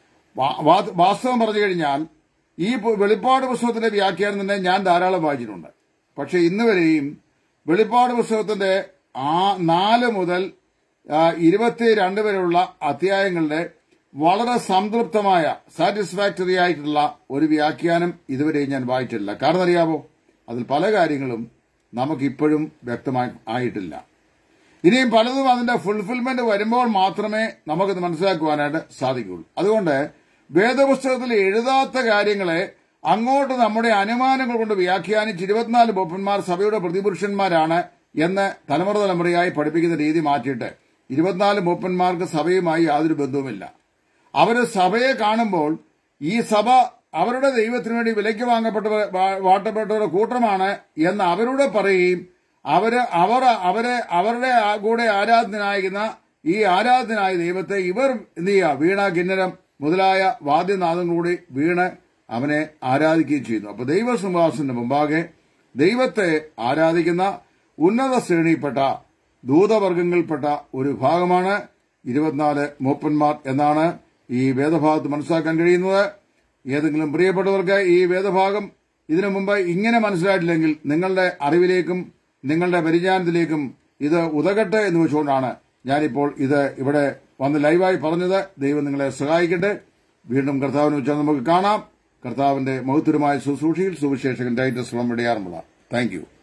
വാ- വാ- വാസ്തവം പറഞ്ഞു കഴിഞ്ഞാൽ ഈ പു- വെളിപ്പാട് പുസ്തകത്തിന്റെ വ്യാഖ്യാനം തന്നെ ഞാൻ ധാരാളം വായിച്ചിട്ടുണ്ട് പക്ഷെ ഇന്ന് വരെയും വെളിപ്പാട് പുസ്തകത്തിന്റെ ആ നാല് മുതൽ ആ, ഇരുപത്തിരണ്ട് വരെയുള്ള അധ്യായങ്ങളുടെ വളരെ സംതൃപ്തമായ സാറ്റിസ്ഫാക്ടറി ആയിട്ടുള്ള ഒരു വ്യാഖ്യാനം ഇതുവരെയും ഞാൻ വായിച്ചിട്ടില്ല കാരണം അറിയാമോ അതിൽ പല കാര്യങ്ങളും നമുക്കിപ്പോഴും വ്യക്തമായി ആയിട്ടില്ല ഇനിയും പലതും അതിന്റെ ഫുൾഫിൽമെന്റ് വരുമ്പോൾ മാത്രമേ നമുക്കത് മനസ്സിലാക്കുവാനായിട്ട് സാധിക്കുകയുള്ളൂ അതുകൊണ്ട് വേദപുസ്തകത്തിൽ എഴുതാത്ത കാര്യങ്ങളെ അങ്ങോട്ട് നമ്മുടെ അനുമാനങ്ങൾ കൊണ്ട് വ്യാഖ്യാനിച്ച് ഇരുപത്തിനാല് ബൊപ്പന്മാർ സഭയുടെ പ്രതിപുരുഷന്മാരാണ് എന്ന് തലമുറ തലമുറയായി പഠിപ്പിക്കുന്ന രീതി മാറ്റിയിട്ട് ഇരുപത്തിനാല് മൂപ്പന്മാർക്ക് സഭയുമായി യാതൊരു ബന്ധവുമില്ല അവര് സഭയെ കാണുമ്പോൾ ഈ സഭ അവരുടെ ദൈവത്തിനു വേണ്ടി വിലയ്ക്ക് വാങ്ങപ്പെട്ടവർ വാ- വാട്ടപ്പെട്ടവരുടെ കൂട്ടമാണ് എന്ന് അവരോട് പറയുകയും അവര് അവർ അവരെ അവരുടെ ആ- കൂടെ ആരാധനായിരിക്കുന്ന ഈ ആരാധനായ ദൈവത്തെ ഇവർ എന്ത് ചെയ്യുക വീണ കിന്നരം മുതലായ വാദ്യനാദങ്ങളൂടി വീണ് അവനെ ആരാധിക്കുകയും ചെയ്യുന്നു അപ്പൊ ദൈവസിംഹാസന്റെ മുമ്പാകെ ദൈവത്തെ ആരാധിക്കുന്ന ഉന്നത ശ്രേണിയിൽപ്പെട്ട ദൂതവർഗങ്ങളിൽപ്പെട്ട ഒരു ഭാഗമാണ് ഇരുപത്തിനാല് മൂപ്പന്മാർ എന്നാണ് ഈ വേദഭാഗത്ത് മനസ്സിലാക്കാൻ കഴിയുന്നത് ഏതെങ്കിലും പ്രിയപ്പെട്ടവർക്ക് ഈ വേദഭാഗം ഇതിനു മുമ്പ് ഇങ്ങനെ മനസ്സിലായിട്ടില്ലെങ്കിൽ നിങ്ങളുടെ അറിവിലേക്കും നിങ്ങളുടെ പരിജ്ഞാനത്തിലേക്കും ഇത് ഉതകട്ടെ എന്ന് വെച്ചുകൊണ്ടാണ് ഞാനിപ്പോൾ ഇത് ഇവിടെ വന്ന് ലൈവായി പറഞ്ഞത് ദൈവം നിങ്ങളെ സഹായിക്കട്ടെ വീണ്ടും കർത്താവിന് വെച്ചാൽ നമുക്ക് കാണാം കർത്താവിന്റെ മഹത്വരമായ ശുശ്രൂഷയിൽ സുവിശേഷകൻ ടൈറ്റസ് ഫ്രം ഇടയാറുമുള്ള താങ്ക് യു